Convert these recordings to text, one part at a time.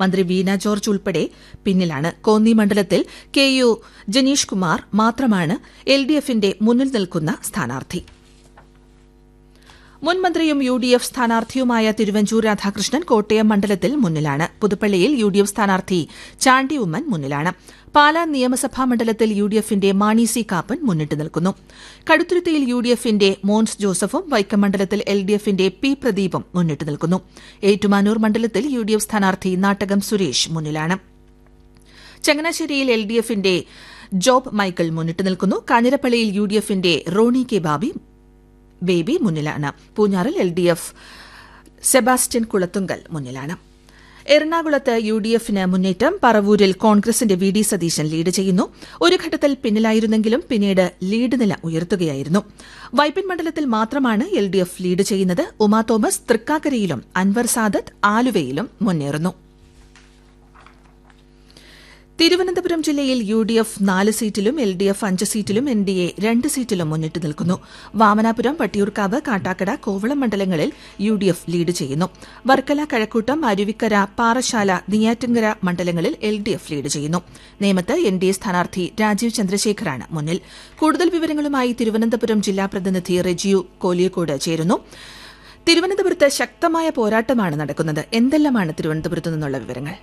മന്ത്രി വീണ ജോർജ് ഉൾപ്പെടെ പിന്നിലാണ് കോന്നി മണ്ഡലത്തിൽ കെ യു ജനീഷ് കുമാർ മാത്രമാണ് എൽ ഡി എഫിന്റെ മുന്നിൽ നിൽക്കുന്ന സ്ഥാനാർത്ഥി മുൻ മന്ത്രിയും യു ഡി എഫ് സ്ഥാനാർത്ഥിയുമായ തിരുവഞ്ചൂർ രാധാകൃഷ്ണൻ കോട്ടയം മണ്ഡലത്തിൽ മുന്നിലാണ് പുതുപ്പള്ളിയിൽ യു ഡി എഫ് സ്ഥാനാർത്ഥി ചാണ്ടി ഉമ്മൻ മുന്നിലാണ് പാലാ നിയമസഭാ മണ്ഡലത്തിൽ യു ഡി എഫിന്റെ മാണി സി കാപ്പൻ മുന്നിട്ട് നിൽക്കുന്നു കടുത്തുരുത്തിയിൽ യു ഡി എഫിന്റെ മോൻസ് ജോസഫും വൈക്കം മണ്ഡലത്തിൽ എൽ ഡി എഫിന്റെ പി പ്രദീപും മുന്നിട്ട് നിൽക്കുന്നു ഏറ്റുമാനൂർ മണ്ഡലത്തിൽ യു ഡി എഫ് സ്ഥാനാർത്ഥി നാട്ടകം സുരേഷ് മുന്നിലാണ് ചങ്ങനാശ്ശേരിയിൽ എൽ ഡി എഫിന്റെ ജോബ് മൈക്കിൾ മുന്നിട്ട് നിൽക്കുന്നു കാഞ്ഞിരപ്പള്ളിയിൽ യു ഡി എഫിന്റെ റോണി കെ ബാബി ബേബി മുന്നിലാണ് പൂഞ്ഞാറിൽ L D F Sebastian Kulathunkal മുന്നിലാണ് എറണാകുളത്ത് യു ഡി എഫിന് മുന്നേറ്റം പറവൂരിൽ കോൺഗ്രസിന്റെ വി ഡി സതീശൻ ലീഡ് ചെയ്യുന്നു ഒരു ഘട്ടത്തിൽ പിന്നിലായിരുന്നെങ്കിലും പിന്നീട് ലീഡ് നില ഉയർത്തുകയായിരുന്നു വൈപ്പിൻ മണ്ഡലത്തിൽ മാത്രമാണ് എൽ ഡി എഫ് ലീഡ് ചെയ്യുന്നത് ഉമാ തോമസ് തൃക്കാക്കരയിലും അൻവർ സാദത്ത് ആലുവയിലും മുന്നേറുന്നു തിരുവനന്തപുരം ജില്ലയിൽ യു ഡി എഫ് നാല് സീറ്റിലും എൽ ഡി എഫ് അഞ്ച് സീറ്റിലും എൻ ഡി എ രണ്ട് സീറ്റിലും മുന്നിട്ട് നിൽക്കുന്നു വാമനാപുരം വട്ടിയൂർക്കാവ് കാട്ടാക്കട കോവളം മണ്ഡലങ്ങളിൽ യു ഡി എഫ് ലീഡ് ചെയ്യുന്നു വർക്കല കഴക്കൂട്ടം അരുവിക്കര പാറശാല നെയ്യാറ്റിൻകര മണ്ഡലങ്ങളിൽ എൽ ഡി എഫ് ലീഡ് ചെയ്യുന്നു നേമത്ത് എൻ ഡി എ സ്ഥാനാർത്ഥി രാജീവ് ചന്ദ്രശേഖറാണ് മുന്നിൽ കൂടുതൽ വിവരങ്ങളുമായി തിരുവനന്തപുരം ജില്ലാ പ്രതിനിധി റെജിയു കോലിയക്കോട് ചേരുന്നു തിരുവനന്തപുരത്ത് ശക്തമായ പോരാട്ടമാണ് നടക്കുന്നത് എന്തെല്ലാമാണ് തിരുവനന്തപുരത്ത് നിന്നുള്ള വിവരങ്ങൾ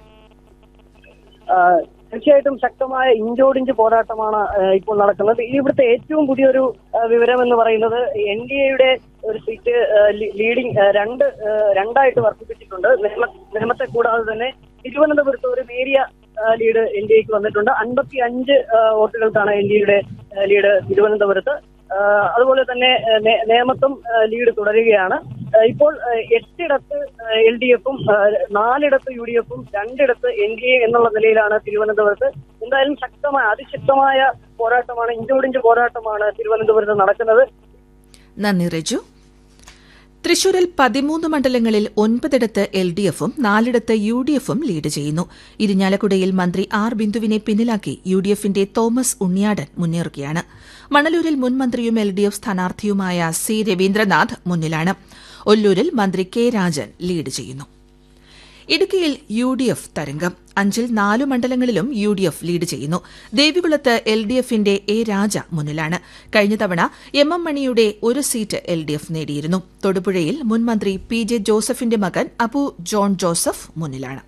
തീർച്ചയായിട്ടും ശക്തമായ ഇഞ്ചോടിഞ്ച് പോരാട്ടമാണ് ഇപ്പോൾ നടക്കുന്നത് ഇവിടുത്തെ ഏറ്റവും പുതിയൊരു വിവരം എന്ന് പറയുന്നത് എൻ ഡി എയുടെ ഒരു സീറ്റ് ലീഡിംഗ് രണ്ട് രണ്ടായിട്ട് വർദ്ധിപ്പിച്ചിട്ടുണ്ട് നിയമത്തെ കൂടാതെ തന്നെ തിരുവനന്തപുരത്ത് ഒരു നേരിയ ലീഡ് എൻ ഡി എക്ക് വന്നിട്ടുണ്ട് അൻപത്തി അഞ്ച് വോട്ടുകൾക്കാണ് എൻ ഡി എയുടെ ലീഡ് തിരുവനന്തപുരത്ത് അതുപോലെ തന്നെ നേമത്തും ലീഡ് തുടരുകയാണ് ഇപ്പോൾ എട്ടിടത്ത് എൽ ഡി എഫും നാലിടത്ത് യു ഡി എഫും രണ്ടിടത്ത് എൻ ഡി എ എന്നുള്ള നിലയിലാണ് തിരുവനന്തപുരത്ത് എന്തായാലും ശക്തമായ അതിശക്തമായ പോരാട്ടമാണ് ഇഞ്ചോടിഞ്ച് പോരാട്ടമാണ് തിരുവനന്തപുരത്ത് നടക്കുന്നത് നന്ദി റെജു തൃശൂരിൽ പതിമൂന്ന് മണ്ഡലങ്ങളിൽ ഒൻപതിടത്ത് എൽ ഡി എഫും നാലിടത്ത് യു ഡി എഫും ലീഡ് ചെയ്യുന്നു ഇരിഞ്ഞാലക്കുടയിൽ മന്ത്രി ആർ ബിന്ദുവിനെ പിന്നിലാക്കി യു ഡി എഫിന്റെ തോമസ് ഉണ്ണിയാടൻ മുന്നേറുകയാണ് മണലൂരിൽ മുൻ മന്ത്രിയും എൽ ഡി എഫ് സ്ഥാനാർത്ഥിയുമായ സി രവീന്ദ്രനാഥ് മുന്നിലാണ് ഒല്ലൂരിൽ മന്ത്രി കെ രാജൻ ലീഡ് ചെയ്യുന്നു ഇടുക്കിയിൽ യു ഡി എഫ് തരംഗം അഞ്ചിൽ നാലു മണ്ഡലങ്ങളിലും യു ഡി എഫ് ലീഡ് ചെയ്യുന്നു ദേവികുളത്ത് എൽ ഡി എഫിന്റെ എ രാജ മുന്നിലാണ് കഴിഞ്ഞ തവണ എം എം മണിയുടെ ഒരു സീറ്റ് എൽ ഡി എഫ് നേടിയിരുന്നു തൊടുപുഴയിൽ മുൻ മന്ത്രി പി ജെ ജോസഫിന്റെ മകൻ അബു ജോൺ ജോസഫ് മുന്നിലാണ്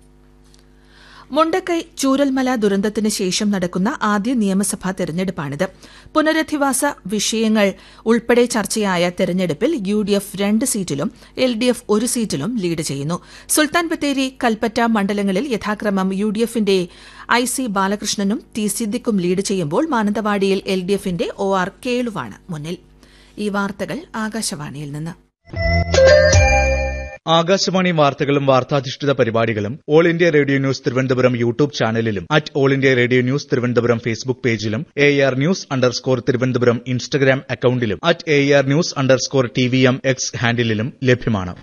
മുണ്ടക്കൈ ചൂരൽമല ദുരന്തത്തിന് ശേഷം നടക്കുന്ന ആദ്യ നിയമസഭാ തെരഞ്ഞെടുപ്പാണിത് പുനരധിവാസ വിഷയങ്ങൾ ഉൾപ്പെടെ ചർച്ചയായ തെരഞ്ഞെടുപ്പിൽ യു ഡി എഫ് രണ്ട് സീറ്റിലും എൽ ഡി എഫ് ഒരു സീറ്റിലും ലീഡ് ചെയ്യുന്നു സുൽത്താൻ ബത്തേരി കൽപ്പറ്റ മണ്ഡലങ്ങളിൽ യഥാക്രമം യു ഡി എഫിന്റെ ഐ സി ബാലകൃഷ്ണനും ടി സിദ്ദിഖും ലീഡ് ചെയ്യുമ്പോൾ മാനന്തവാടിയിൽ എൽ ഡി എഫിന്റെ ഒ ആർ കേളുവാണ് മുന്നിൽ ഈ വാർത്തകൾ ആകാശവാണിയിൽ നിന്ന് ആകാശവാണി വാർത്തകളും വാർത്താധിഷ്ഠിത പരിപാടികളും all India radio news Thiruvananthapuram YouTube ചാനലിലും at all India radio news Thiruvananthapuram Facebook പേജിലും A R news underscore Thiruvananthapuram Instagram അക്കൌണ്ടിലും at A R news underscore T V M X ഹാൻഡിലും ലഭ്യമാണ്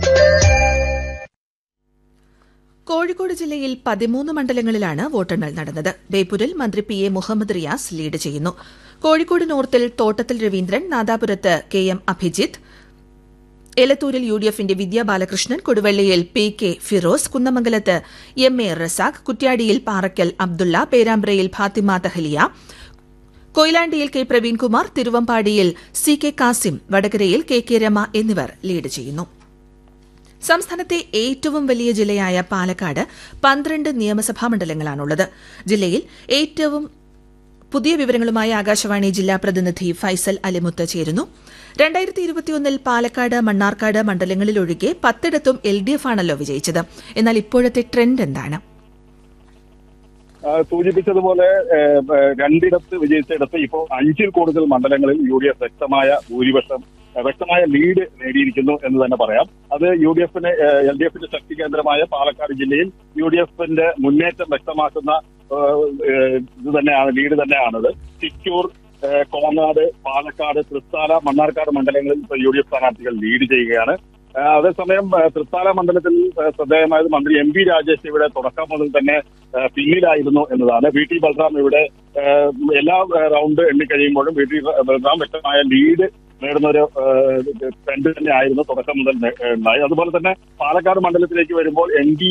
കോഴിക്കോട് ജില്ലയിൽ പതിമൂന്ന് മണ്ഡലങ്ങളിലാണ് വോട്ടെണ്ണൽ നടന്നത് ബേപ്പൂരിൽ മന്ത്രി P A Muhammad Riyas lead ചെയ്യുന്നു കോഴിക്കോട് നോർത്തിൽ തോട്ടത്തിൽ രവീന്ദ്രൻ നാദാപുരത്ത് കെ എം അഭിജിത്ത് എലത്തൂരിൽ യു ഡി എഫിന്റെ വിദ്യാ ബാലകൃഷ്ണൻ കൊടുവള്ളിയിൽ പി കെ ഫിറോസ് കുന്നമംഗലത്ത് എം എ റസാഖ് കുറ്റ്യാടിയിൽ പാറക്കൽ അബ്ദുള്ള പേരാമ്പ്രയിൽ ഫാത്തിമ തഹലിയ കൊയിലാണ്ടിയിൽ കെ പ്രവീൺകുമാർ തിരുവമ്പാടിയിൽ സി കെ കാസിം വടകരയിൽ കെ കെ രമ എന്നിവർ ലീഡ് ചെയ്യുന്നു സംസ്ഥാനത്തെ ഏറ്റവും വലിയ ജില്ലയായ പാലക്കാട് പന്ത്രണ്ട് നിയമസഭാ മണ്ഡലങ്ങളാണുള്ളത് ജില്ലയിൽ ഏറ്റവും പുതിയ വിവരങ്ങളുമായി ആകാശവാണി ജില്ലാ പ്രതിനിധി ഫൈസൽ അലിമുത്ത് ചേരുന്നു രണ്ടായിരത്തി ഇരുപത്തിയൊന്നിൽ പാലക്കാട് മണ്ണാർക്കാട് മണ്ഡലങ്ങളിലൊഴികെ പത്തിടത്തും എൽ ഡി എഫ് ആണല്ലോ വിജയിച്ചത് എന്നാൽ ഇപ്പോഴത്തെ ട്രെൻഡ് എന്താണ് സൂചിപ്പിച്ചതുപോലെ രണ്ടിടത്ത് വിജയിച്ചിടത്ത് ഇപ്പോൾ അഞ്ചിൽ കൂടുതൽ മണ്ഡലങ്ങളിൽ യു ഡി എഫ് വ്യക്തമായ ഭൂരിപക്ഷം വ്യക്തമായ ലീഡ് നേടിയിരിക്കുന്നു എന്ന് തന്നെ പറയാം അത് യു ഡി എഫിന് എൽ ഡി എഫിന്റെ ശക്തി കേന്ദ്രമായ പാലക്കാട് ജില്ലയിൽ യു ഡി എഫിന്റെ മുന്നേറ്റം വ്യക്തമാക്കുന്ന ഇത് തന്നെയാണ് ലീഡ് തന്നെയാണത് ചിറ്റൂർ കോങ്ങാട് പാലക്കാട് തൃത്താല മണ്ണാർക്കാട് മണ്ഡലങ്ങളിൽ യു ഡി എഫ് സ്ഥാനാർത്ഥികൾ ലീഡ് ചെയ്യുകയാണ് അതേസമയം തൃത്താല മണ്ഡലത്തിൽ ശ്രദ്ധേയമായത് മന്ത്രി എം പി രാജേഷ് ഇവിടെ തുടക്കം മുതൽ തന്നെ പിന്നിലായിരുന്നു എന്നതാണ് വി ടി ബൽറാം ഇവിടെ എല്ലാ റൗണ്ട് എണ്ണിക്കഴിയുമ്പോഴും വി ടി ബൽറാം വ്യക്തമായ ലീഡ് നേടുന്ന ഒരു ട്രെൻഡ് തന്നെ ആയിരുന്നു തുടക്കം മുതൽ ഉണ്ടായി അതുപോലെ തന്നെ പാലക്കാട് മണ്ഡലത്തിലേക്ക് വരുമ്പോൾ എൻ ഡി എ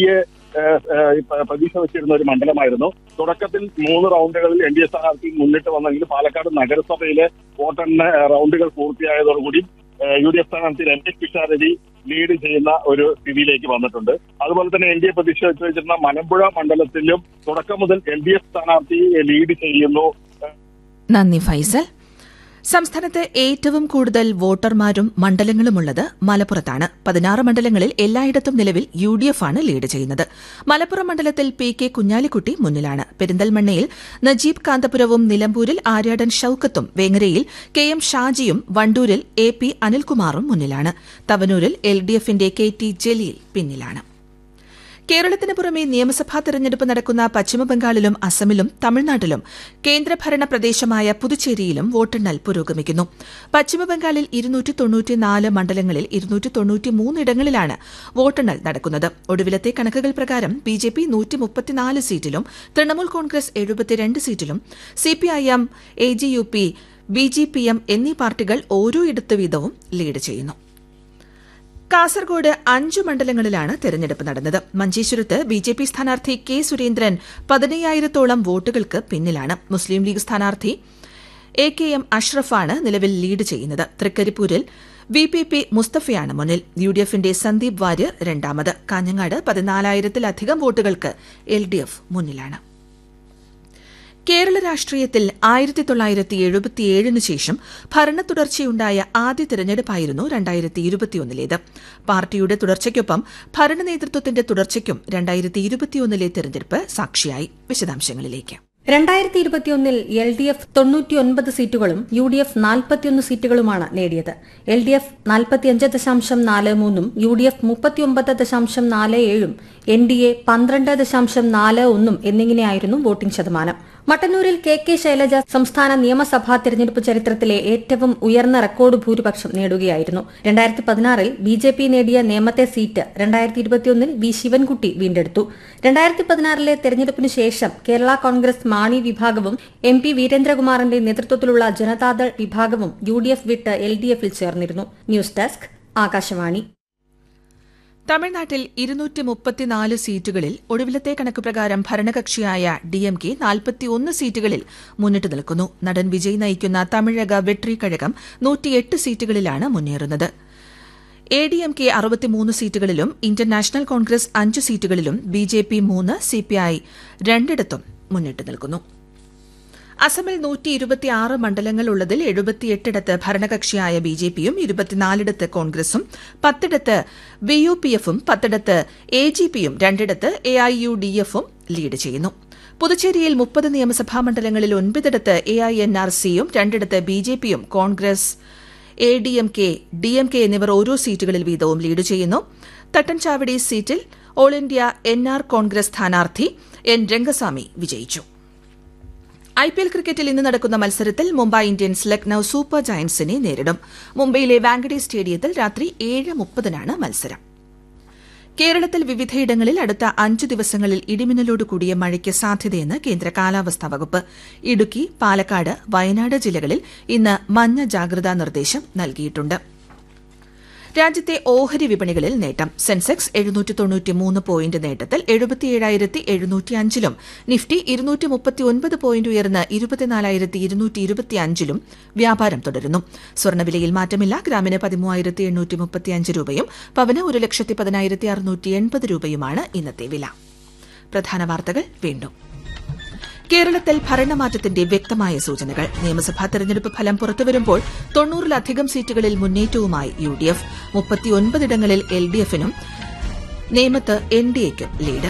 ഏഹ്, ഏഹ്, പ- പ്രതീക്ഷ വെച്ചിരുന്ന ഒരു മണ്ഡലമായിരുന്നു തുടക്കത്തിൽ മൂന്ന് റൗണ്ടുകളിൽ എൻ ഡി എ സ്ഥാനാർത്ഥി മുന്നിട്ട് വന്നെങ്കിൽ പാലക്കാട് നഗരസഭയിലെ വോട്ടെണ്ണ ഏഹ്, റൗണ്ടുകൾ പൂർത്തിയായതോടുകൂടി ഏഹ്, യു ഡി എഫ് സ്ഥാനാർത്ഥി രമേശ് പിഷാരടി ലീഡ് ചെയ്യുന്ന ഒരു സ്ഥിതിയിലേക്ക് വന്നിട്ടുണ്ട് അതുപോലെ തന്നെ എൻ ഡി എ പ്രതീക്ഷ വെച്ച് വെച്ചിരുന്ന മലമ്പുഴ മണ്ഡലത്തിലും തുടക്കം മുതൽ എൽ ഡി എഫ് സ്ഥാനാർത്ഥി ലീഡ് ചെയ്യുന്നു നന്ദി ഫൈസൽ സംസ്ഥാനത്ത് ഏറ്റവും കൂടുതൽ വോട്ടർമാരും മണ്ഡലങ്ങളുമുള്ളത് മലപ്പുറത്താണ് പതിനാറ് മണ്ഡലങ്ങളിൽ എല്ലായിടത്തും നിലവിൽ യു ഡി എഫ് ആണ് ലീഡ് ചെയ്യുന്നത് മലപ്പുറം മണ്ഡലത്തിൽ പി കെ കുഞ്ഞാലിക്കുട്ടി മുന്നിലാണ് പെരിന്തൽമണ്ണയിൽ നജീബ് കാന്തപുരവും നിലമ്പൂരിൽ ആര്യാടൻ ഷൌക്കത്തും വേങ്ങരയിൽ കെ എം ഷാജിയും വണ്ടൂരിൽ എ പി അനിൽകുമാറും മുന്നിലാണ് തവനൂരിൽ എൽ ഡി എഫിന്റെ കെ ടി ജലീൽ പിന്നിലാണ് കേരളത്തിന് പുറമെ നിയമസഭാ തെരഞ്ഞെടുപ്പ് നടക്കുന്ന പശ്ചിമബംഗാളിലും അസമിലും തമിഴ്നാട്ടിലും കേന്ദ്രഭരണ പ്രദേശമായ പുതുച്ചേരിയിലും വോട്ടെണ്ണൽ പുരോഗമിക്കുന്നു പശ്ചിമബംഗാളിൽ ഇരുന്നൂറ്റി തൊണ്ണൂറ്റിനാല് മണ്ഡലങ്ങളിൽ ഇരുന്നൂറ്റി തൊണ്ണൂറ്റിമൂന്ന് ഇടങ്ങളിലാണ് വോട്ടെണ്ണൽ നടക്കുന്നത് ഒടുവിലത്തെ കണക്കുകൾ പ്രകാരം ബി ജെ പി നൂറ്റി മുപ്പത്തിനാല് സീറ്റിലും തൃണമൂൽ കോൺഗ്രസ് എഴുപത്തിരണ്ട് സീറ്റിലും CPIM A G U P B G P M എന്നീ പാർട്ടികൾ ഓരോ ഇടത്ത് വീതവും ലീഡ് ചെയ്യുന്നു കാസർഗോഡ് അഞ്ചു മണ്ഡലങ്ങളിലാണ് തെരഞ്ഞെടുപ്പ് നടന്നത് മഞ്ചേശ്വരത്ത് ബി ജെ പി സ്ഥാനാർത്ഥി കെ സുരേന്ദ്രൻ പതിനയ്യായിരത്തോളം വോട്ടുകൾക്ക് പിന്നിലാണ് മുസ്ലിം ലീഗ് സ്ഥാനാർത്ഥി എ കെ എം അഷ്റഫാണ് നിലവിൽ ലീഡ് ചെയ്യുന്നത് തൃക്കരിപ്പൂരിൽ വി പി പി മുസ്തഫയാണ് മുന്നിൽ യു ഡി എഫിന്റെ സന്ദീപ് വാര്യർ രണ്ടാമത് കാഞ്ഞങ്ങാട് പതിനാലായിരത്തിലധികം വോട്ടുകൾക്ക് എൽ ഡി എഫ് മുന്നിലാണ് കേരള രാഷ്ട്രീയത്തിൽ ആയിരത്തി തൊള്ളായിരത്തി എഴുപത്തിയേഴിന് ശേഷം ഭരണ തുടർച്ചയുണ്ടായ ആദ്യ തെരഞ്ഞെടുപ്പായിരുന്നു രണ്ടായിരത്തി ഇരുപത്തിയൊന്നിലേത് പാർട്ടിയുടെ തുടർച്ചയ്ക്കൊപ്പം ഭരണ നേതൃത്വത്തിന്റെ തുടർച്ചയ്ക്കും രണ്ടായിരത്തി ഇരുപത്തിയൊന്നിലെ തെരഞ്ഞെടുപ്പ് സാക്ഷിയായി വിശദാംശങ്ങളിലേക്ക് രണ്ടായിരത്തി ഇരുപത്തിയൊന്നിൽ എൽ ഡി എഫ് തൊണ്ണൂറ്റിയൊൻപത് സീറ്റുകളും യു ഡി എഫ് നാൽപ്പത്തിയൊന്ന് സീറ്റുകളുമാണ് നേടിയത് എൽ ഡി എഫ് നാൽപ്പത്തിയഞ്ച് ദശാംശം നാല് മൂന്നും യു ഡി എഫ് മുപ്പത്തിയൊമ്പത് ദശാംശം നാല് ഏഴും എൻ ഡി എ പന്ത്രണ്ട് ദശാംശം നാല് ഒന്നും എന്നിങ്ങനെയായിരുന്നു വോട്ടിംഗ് ശതമാനം മട്ടന്നൂരിൽ കെ കെ ശൈലജ സംസ്ഥാന നിയമസഭാ തെരഞ്ഞെടുപ്പ് ചരിത്രത്തിലെ ഏറ്റവും ഉയർന്ന റെക്കോർഡ് ഭൂരിപക്ഷം നേടുകയായിരുന്നു രണ്ടായിരത്തി പതിനാറിൽ ബി ജെ പി നേടിയ നേമത്തെ സീറ്റ് രണ്ടായിരത്തി ഇരുപത്തിയൊന്നിൽ വി ശിവൻകുട്ടി വീണ്ടെടുത്തു രണ്ടായിരത്തി പതിനാറിലെ തെരഞ്ഞെടുപ്പിന് ശേഷം കേരള കോൺഗ്രസ് മാണി വിഭാഗവും എം പി വീരേന്ദ്രകുമാറിന്റെ നേതൃത്വത്തിലുള്ള ജനതാദൾ വിഭാഗവും യു ഡി എഫ് വിട്ട് എൽ ഡി എഫിൽ ചേർന്നിരുന്നു ന്യൂസ് ഡെസ്ക് ആകാശവാണി തമിഴ്നാട്ടിൽ ഇരുന്നൂറ്റി മുപ്പത്തിനാല് സീറ്റുകളിൽ ഒടുവിലത്തെ കണക്ക് പ്രകാരം ഭരണകക്ഷിയായ ഡിഎംകെ നാൽപ്പത്തിയൊന്ന് സീറ്റുകളിൽ മുന്നിട്ട് നിൽക്കുന്നു നടൻ വിജയ് നയിക്കുന്ന തമിഴക വെട്രി കഴകം നൂറ്റിയെട്ട് സീറ്റുകളിലാണ് മുന്നേറുന്നത് എ ഡി എം കെ അറുപത്തിമൂന്ന് സീറ്റുകളിലും ഇന്ത്യൻ നാഷണൽ കോൺഗ്രസ് അഞ്ച് സീറ്റുകളിലും ബി ജെ പി മൂന്ന് സിപിഐ രണ്ടിടത്തും മുന്നിട്ട് നിൽക്കുന്നു അസമിൽ നൂറ്റി ഇരുപത്തിയാറ് മണ്ഡലങ്ങൾ ഉള്ളതിൽ എഴുപത്തിയെട്ടിടത്ത് ഭരണകക്ഷിയായ ബി ജെ പിയും ഇരുപത്തിനാലിടത്ത് കോൺഗ്രസും പത്തിടത്ത് ബി യു പി എഫും പത്തിടത്ത് എ ജി പിയും രണ്ടിടത്ത് എ ഐ യു ഡി എഫും ലീഡ് ചെയ്യുന്നു പുതുച്ചേരിയിൽ മുപ്പത് നിയമസഭാ മണ്ഡലങ്ങളിൽ ഒൻപതിടത്ത് എ ഐ എൻ ആർ സിയും രണ്ടിടത്ത് ബി ജെ പിയും Congress A D M K D M K എന്നിവർ ഓരോ സീറ്റുകളിൽ വീതവും ലീഡ് ചെയ്യുന്നു തട്ടൻചാവടി സീറ്റിൽ all India N R Congress സ്ഥാനാർത്ഥി എൻ രംഗസ്വാമി വിജയിച്ചു ഐ പി എൽ ക്രിക്കറ്റിൽ ഇന്ന് നടക്കുന്ന മത്സരത്തിൽ മുംബൈ ഇന്ത്യൻസ് ലക്നൌ സൂപ്പർ ജയന്റ്സിനെ നേരിടും മുംബൈയിലെ വാങ്കഡെ സ്റ്റേഡിയത്തിൽ രാത്രി ഏഴ് മുപ്പതിനാണ് മത്സരം കേരളത്തിൽ വിവിധയിടങ്ങളിൽ അടുത്ത അഞ്ച് ദിവസങ്ങളിൽ ഇടിമിന്നലോട് കൂടിയ മഴയ്ക്ക് സാധ്യതയെന്ന് കേന്ദ്ര കാലാവസ്ഥാ വകുപ്പ് ഇടുക്കി പാലക്കാട് വയനാട് ജില്ലകളിൽ ഇന്ന് മഞ്ഞ ജാഗ്രതാ നിർദ്ദേശം നൽകിയിട്ടുണ്ട് രാജ്യത്തെ ഓഹരി വിപണികളിൽ നേട്ടം സെൻസെക്സ് എഴുന്നൂറ്റി തൊണ്ണൂറ്റിമൂന്ന് പോയിന്റ് നേട്ടത്തിൽ എഴുപത്തിയേഴായിരത്തി എഴുന്നൂറ്റി അഞ്ചിലും നിഫ്റ്റി ഇരുന്നൂറ്റി മുപ്പത്തിയൊൻപത് പോയിന്റ് ഉയർന്ന് ഇരുപത്തിനാലായിരത്തി ഇരുന്നൂറ്റി ഇരുപത്തിയഞ്ചിലും വ്യാപാരം തുടരുന്നു സ്വർണ്ണവിലയിൽ മാറ്റമില്ല ഗ്രാമിന് പതിമൂവായിരത്തി എണ്ണൂറ്റി മുപ്പത്തിയഞ്ച് രൂപയും പവന് ഒരു ലക്ഷത്തി പതിനായിരത്തി അറുന്നൂറ്റി എൺപത് രൂപയുമാണ് ഇന്നത്തെ വില പ്രധാന വാർത്തകൾ വീണ്ടും കേരളത്തിൽ ഭരണമാറ്റത്തിന്റെ വ്യക്തമായ സൂചനകൾ നിയമസഭാ തെരഞ്ഞെടുപ്പ് ഫലം പുറത്തുവരുമ്പോൾ തൊണ്ണൂറിലധികം സീറ്റുകളിൽ മുന്നേറ്റവുമായി യു ഡി എഫ് മുപ്പത്തിയൊൻപതിടങ്ങളിൽ എൽ ഡി എഫിനും നേമത്ത് എൻ ഡി എക്കും ലീഡ്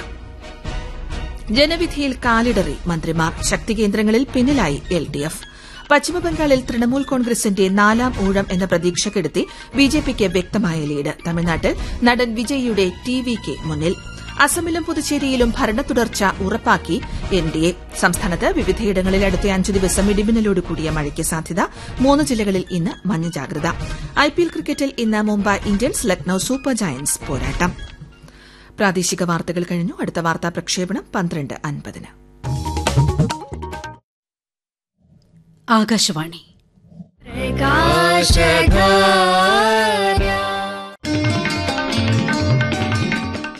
ജനവിധിയിൽ കാലിടറി മന്ത്രിമാർ ശക്തികേന്ദ്രങ്ങളിൽ പിന്നിലായി എൽ ഡി എഫ് പശ്ചിമബംഗാളിൽ തൃണമൂൽ കോൺഗ്രസിന്റെ നാലാം ഊഴം എന്ന പ്രതീക്ഷക്കെടുത്തി ബിജെപിക്ക് വ്യക്തമായ ലീഡ് തമിഴ്നാട്ടിൽ നടൻ വിജയിയുടെ ടി വി കെ മുന്നിൽ അസമിലും പുതുച്ചേരിയിലും ഭരണ തുടർച്ച ഉറപ്പാക്കി എൻ ഡി എ സംസ്ഥാനത്ത് വിവിധയിടങ്ങളിൽ അടുത്ത അഞ്ച് ദിവസം ഇടിമിന്നലോട് കൂടിയ മഴയ്ക്ക് സാധ്യത മൂന്ന് ജില്ലകളിൽ ഇന്ന് മഞ്ഞ ജാഗ്രത ഐപിഎൽ ക്രിക്കറ്റിൽ ഇന്ന് Mumbai Indians Lucknow super giants പോരാട്ടം പ്രാദേശിക വാർത്തകൾ കഴിഞ്ഞു അടുത്ത വാർത്താ പ്രക്ഷേപണം പന്ത്രണ്ട് അൻപതിന് ആകാശവാണി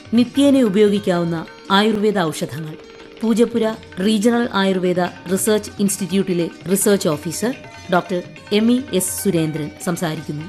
നിത്യേന ഉപയോഗിക്കാവുന്ന ആയുർവേദ ഔഷധങ്ങൾ പൂജപ്പുര റീജിയണൽ ആയുർവേദ റിസർച്ച് ഇൻസ്റ്റിറ്റ്യൂട്ടിലെ research officer doctor M E S Surendran സംസാരിക്കുന്നു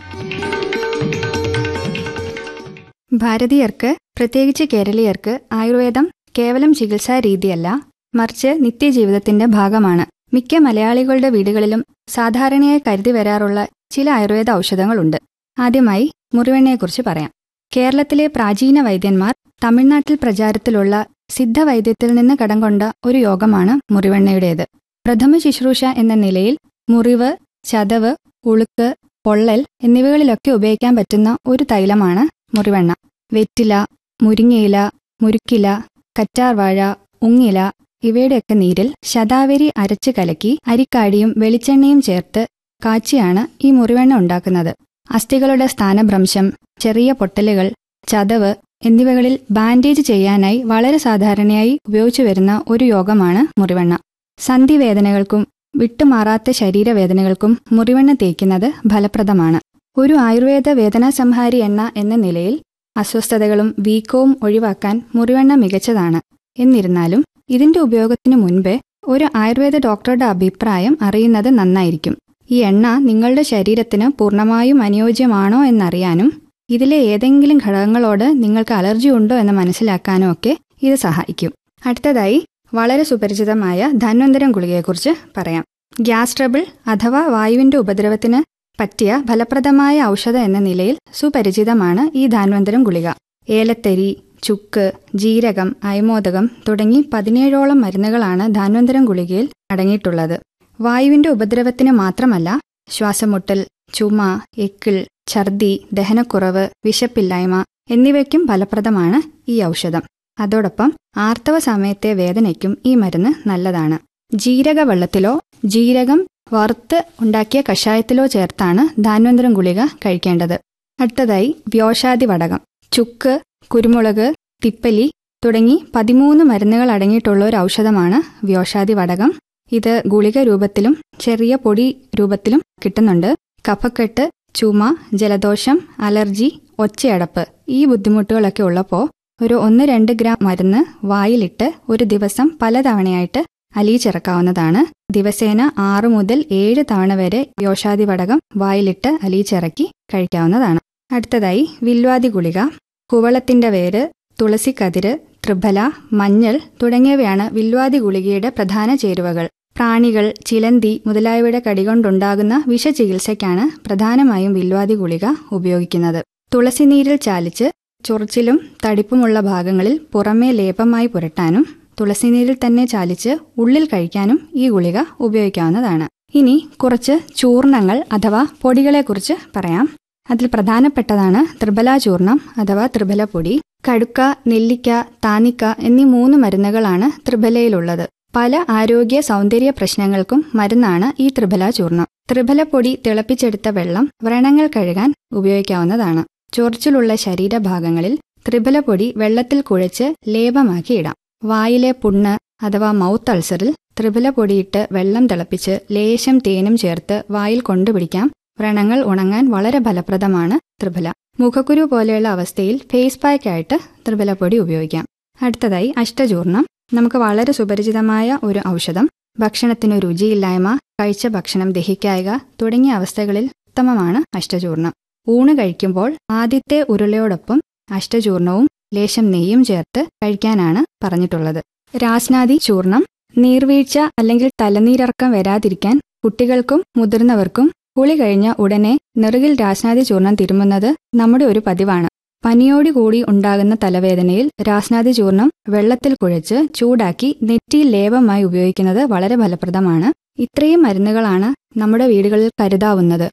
ഭാരതീയർക്ക് പ്രത്യേകിച്ച് കേരളീയർക്ക് ആയുർവേദം കേവലം ചികിത്സാ രീതിയല്ല മറിച്ച് നിത്യജീവിതത്തിന്റെ ഭാഗമാണ് മിക്ക മലയാളികളുടെ വീടുകളിലും സാധാരണയായി കരുതി വരാറുള്ള ചില ആയുർവേദ ഔഷധങ്ങളുണ്ട് ആദ്യമായി മുറിവെണ്ണയെക്കുറിച്ച് പറയാം കേരളത്തിലെ പ്രാചീന വൈദ്യന്മാർ തമിഴ്നാട്ടിൽ പ്രചാരത്തിലുള്ള സിദ്ധവൈദ്യത്തിൽ നിന്ന് കടം കൊണ്ട ഒരു യോഗമാണ് മുറിവെണ്ണയുടേത് പ്രഥമ ശുശ്രൂഷ എന്ന നിലയിൽ മുറിവ് ചതവ് ഉളുക്ക് പൊള്ളൽ എന്നിവകളിലൊക്കെ ഉപയോഗിക്കാൻ പറ്റുന്ന ഒരു തൈലമാണ് മുറിവെണ്ണ വെറ്റില മുരിങ്ങയില മുരുക്കില കറ്റാർവാഴ ഉങ്ങില ഇവയുടെയൊക്കെ നീരിൽ ശതാവരി അരച്ച് കലക്കി അരിക്കാടിയും വെളിച്ചെണ്ണയും ചേർത്ത് കാച്ചിയാണ് ഈ മുറിവെണ്ണ ഉണ്ടാക്കുന്നത് അസ്ഥികളുടെ സ്ഥാനഭ്രംശം ചെറിയ പൊട്ടലുകൾ ചതവ് എന്നിവകളിൽ ബാൻഡേജ് ചെയ്യാനായി വളരെ സാധാരണയായി ഉപയോഗിച്ചു വരുന്ന ഒരു യോഗമാണ് മുറിവെണ്ണ സന്ധിവേദനകൾക്കും വിട്ടുമാറാത്ത ശരീരവേദനകൾക്കും മുറിവെണ്ണ തേക്കുന്നത് ഫലപ്രദമാണ് ഒരു ആയുർവേദ വേദനാസംഹാരി എണ്ണ എന്ന നിലയിൽ അസ്വസ്ഥതകളും വീക്കവും ഒഴിവാക്കാൻ മുറിവെണ്ണ മികച്ചതാണ് എന്നിരുന്നാലും ഇതിന്റെ ഉപയോഗത്തിനു മുൻപേ ഒരു ആയുർവേദ ഡോക്ടറുടെ അഭിപ്രായം അറിയുന്നത് നന്നായിരിക്കും ഈ എണ്ണ നിങ്ങളുടെ ശരീരത്തിന് പൂർണ്ണമായും അനുയോജ്യമാണോ എന്നറിയാനും ഇതിലെ ഏതെങ്കിലും ഘടകങ്ങളോട് നിങ്ങൾക്ക് അലർജി ഉണ്ടോ എന്ന് മനസ്സിലാക്കാനും ഒക്കെ ഇത് സഹായിക്കും അടുത്തതായി വളരെ സുപരിചിതമായ ധന്വന്തരം ഗുളികയെക്കുറിച്ച് പറയാം ഗ്യാസ് ട്രബിൾ അഥവാ വായുവിന്റെ ഉപദ്രവത്തിന് പറ്റിയ ഫലപ്രദമായ ഔഷധം എന്ന നിലയിൽ സുപരിചിതമാണ് ഈ ധാന്വന്തരം ഗുളിക ഏലത്തരി ചുക്ക് ജീരകം അയമോദകം തുടങ്ങി പതിനേഴോളം മരുന്നുകളാണ് ധാന്വന്തരം ഗുളികയിൽ അടങ്ങിയിട്ടുള്ളത് വായുവിന്റെ ഉപദ്രവത്തിന് മാത്രമല്ല ശ്വാസമുട്ടൽ ചുമ എക്കിൾ ഛർദി ദഹനക്കുറവ് വിശപ്പില്ലായ്മ എന്നിവയ്ക്കും ഫലപ്രദമാണ് ഈ ഔഷധം അതോടൊപ്പം ആർത്തവ സമയത്തെ വേദനയ്ക്കും ഈ മരുന്ന് നല്ലതാണ് ജീരക വെള്ളത്തിലോ ജീരകം വറുത്ത് ഉണ്ടാക്കിയ കഷായത്തിലോ ചേർത്താണ് ധാന്വന്തരം ഗുളിക കഴിക്കേണ്ടത് അടുത്തതായി വ്യോഷാദി വടകം ചുക്ക് കുരുമുളക് തിപ്പലി തുടങ്ങി പതിമൂന്ന് മരുന്നുകൾ അടങ്ങിയിട്ടുള്ള ഒരു ഔഷധമാണ് വ്യോഷാദി വടകം ഇത് ഗുളിക രൂപത്തിലും ചെറിയ പൊടി രൂപത്തിലും കിട്ടുന്നുണ്ട് കഫക്കെട്ട് ചുമ ജലദോഷം അലർജി ഒച്ചയടപ്പ് ഈ ബുദ്ധിമുട്ടുകളൊക്കെ ഉള്ളപ്പോൾ ഒരു ഒന്ന് രണ്ട് ഗ്രാം മരുന്ന് വായിലിട്ട് ഒരു ദിവസം പലതവണയായിട്ട് അലിയിച്ചിറക്കാവുന്നതാണ് ദിവസേന ആറ് മുതൽ ഏഴ് തവണ വരെ യോഷാദി വടകം വായിലിട്ട് അലിയിച്ചിറക്കി കഴിക്കാവുന്നതാണ് അടുത്തതായി വില്വാദി ഗുളിക കുവളത്തിന്റെ വേര് തുളസിക്കതിര് ത്രിഫല മഞ്ഞൾ തുടങ്ങിയവയാണ് വില്വാദി ഗുളികയുടെ പ്രധാന ചേരുവകൾ പ്രാണികൾ ചിലന്തി മുതലായവയുടെ കടികൊണ്ടുണ്ടാകുന്ന വിഷചികിത്സയ്ക്കാണ് പ്രധാനമായും വില്വാദി ഗുളിക ഉപയോഗിക്കുന്നത് തുളസിനീരിൽ ചാലിച്ച് ചൊറിച്ചിലും തടിപ്പുമുള്ള ഭാഗങ്ങളിൽ പുറമേ ലേപമായി പുരട്ടാനും തുളസിനീരിൽ തന്നെ ചാലിച്ച് ഉള്ളിൽ കഴിക്കാനും ഈ ഗുളിക ഉപയോഗിക്കാവുന്നതാണ് ഇനി കുറച്ച് ചൂർണങ്ങൾ അഥവാ പൊടികളെക്കുറിച്ച് പറയാം അതിൽ പ്രധാനപ്പെട്ടതാണ് ത്രിബല ചൂർണം അഥവാ ത്രിബല പൊടി കടുക്ക നെല്ലിക്ക താനിക്ക എന്നീ മൂന്ന് മരുന്നുകളാണ് ത്രിബലയിലുള്ളത് പല ആരോഗ്യ സൗന്ദര്യ പ്രശ്നങ്ങൾക്കും മരുന്നാണ് ഈ ത്രിബല ചൂർണം ത്രിബല പൊടി തിളപ്പിച്ചെടുത്ത വെള്ളം വ്രണങ്ങൾ കഴുകാൻ ഉപയോഗിക്കാവുന്നതാണ് ചൊറിച്ചിലുള്ള ശരീരഭാഗങ്ങളിൽ ത്രിബല പൊടി വെള്ളത്തിൽ കുഴച്ച് ലേപമാക്കി ഇടാം വായിലെ പുണ്ണ് അഥവാ മൗത്ത് അൾസറിൽ ത്രിബല പൊടിയിട്ട് വെള്ളം തിളപ്പിച്ച് ലേശം തേനും ചേർത്ത് വായിൽ കൊണ്ടുപിടിക്കാം വ്രണങ്ങൾ ഉണങ്ങാൻ വളരെ ഫലപ്രദമാണ് ത്രിബല മുഖക്കുരു പോലെയുള്ള അവസ്ഥയിൽ ഫേസ് പാക്ക് ആയിട്ട് ത്രിബല പൊടി ഉപയോഗിക്കാം അടുത്തതായി അഷ്ടചൂർണം നമുക്ക് വളരെ സുപരിചിതമായ ഒരു ഔഷധം ഭക്ഷണത്തിന് രുചിയില്ലായ്മ കഴിച്ച ഭക്ഷണം ദഹിക്കായക തുടങ്ങിയ അവസ്ഥകളിൽ ഉത്തമമാണ് അഷ്ടചൂർണം ഊണ് കഴിക്കുമ്പോൾ ആദ്യത്തെ ഉരുളയോടൊപ്പം അഷ്ടചൂർണവും ലേശം നെയ്യും ചേർത്ത് കഴിക്കാനാണ് പറഞ്ഞിട്ടുള്ളത് രാസ്നാദി ചൂർണം നീർവീഴ്ച അല്ലെങ്കിൽ തലനീരിറക്കം വരാതിരിക്കാൻ കുട്ടികൾക്കും മുതിർന്നവർക്കും കുളി കഴിഞ്ഞ ഉടനെ നെറുകിൽ രാസ്നാദി ചൂർണം തിരുമുന്നത് നമ്മുടെ ഒരു പതിവാണ് പനിയോടി കൂടി ഉണ്ടാകുന്ന തലവേദനയിൽ രാസ്നാദി ചൂർണം വെള്ളത്തിൽ കുഴച്ച് ചൂടാക്കി നെറ്റിയിൽ ലേപമായി ഉപയോഗിക്കുന്നത് വളരെ ഫലപ്രദമാണ് ഇത്രയും മരുന്നുകളാണ് നമ്മുടെ വീടുകളിൽ കരുതാവുന്നത്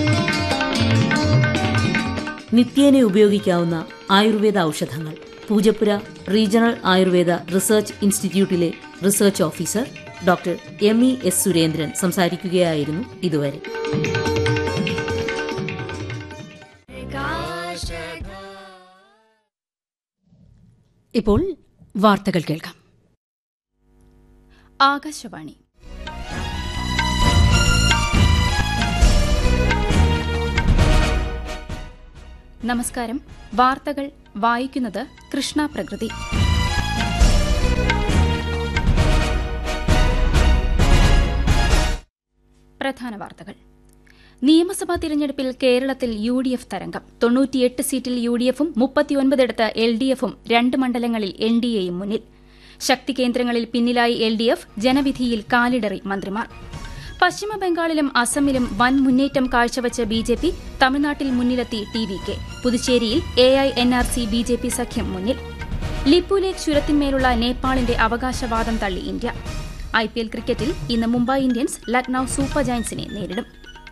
നിത്യേന ഉപയോഗിക്കാവുന്ന ആയുർവേദ ഔഷധങ്ങൾ പൂജപ്പുര റീജിയണൽ ആയുർവേദ റിസർച്ച് ഇൻസ്റ്റിറ്റ്യൂട്ടിലെ research officer doctor M E S Surendran സംസാരിക്കുകയായിരുന്നു ഇതുവരെ ഇപ്പോൾ വാർത്തകൾ കേൾക്കാം ആകാശവാണി നമസ്കാരം വാർത്തകൾ വായിക്കുന്നത് കൃഷ്ണ പ്രകൃതി പ്രധാന വാർത്തകൾ നിയമസഭാ തിരഞ്ഞെടുപ്പിൽ കേരളത്തിൽ യു ഡി എഫ് തരംഗം തൊണ്ണൂറ്റിയെട്ട് സീറ്റിൽ യു ഡി എഫും മുപ്പത്തിയൊൻപതിടത്ത് എൽ ഡി എഫും രണ്ട് മണ്ഡലങ്ങളിൽ എൻ ഡി എയും മുന്നിൽ ശക്തി കേന്ദ്രങ്ങളിൽ പിന്നിലായി എൽ ഡി എഫ് ജനവിധിയിൽ കാലിടറി മന്ത്രിമാർ പശ്ചിമ ബംഗാളിലും അസമിലും വൻ മുന്നേറ്റം കാഴ്ചവച്ച് ബി ജെ പി തമിഴ്നാട്ടിൽ മുന്നിലെത്തി ടി വി കെ പുതുച്ചേരിയിൽ A I N R C B J P സഖ്യം മുന്നിൽ ലിപ്പുലേഖ് ചുരത്തിന്മേലുള്ള നേപ്പാളിന്റെ അവകാശവാദം തള്ളി ഇന്ത്യ ഐ പി എൽ ക്രിക്കറ്റിൽ ഇന്ന് മുംബൈ ഇന്ത്യൻസ് ലക്നൌ സൂപ്പർ ജയൻസിനെ നേരിടും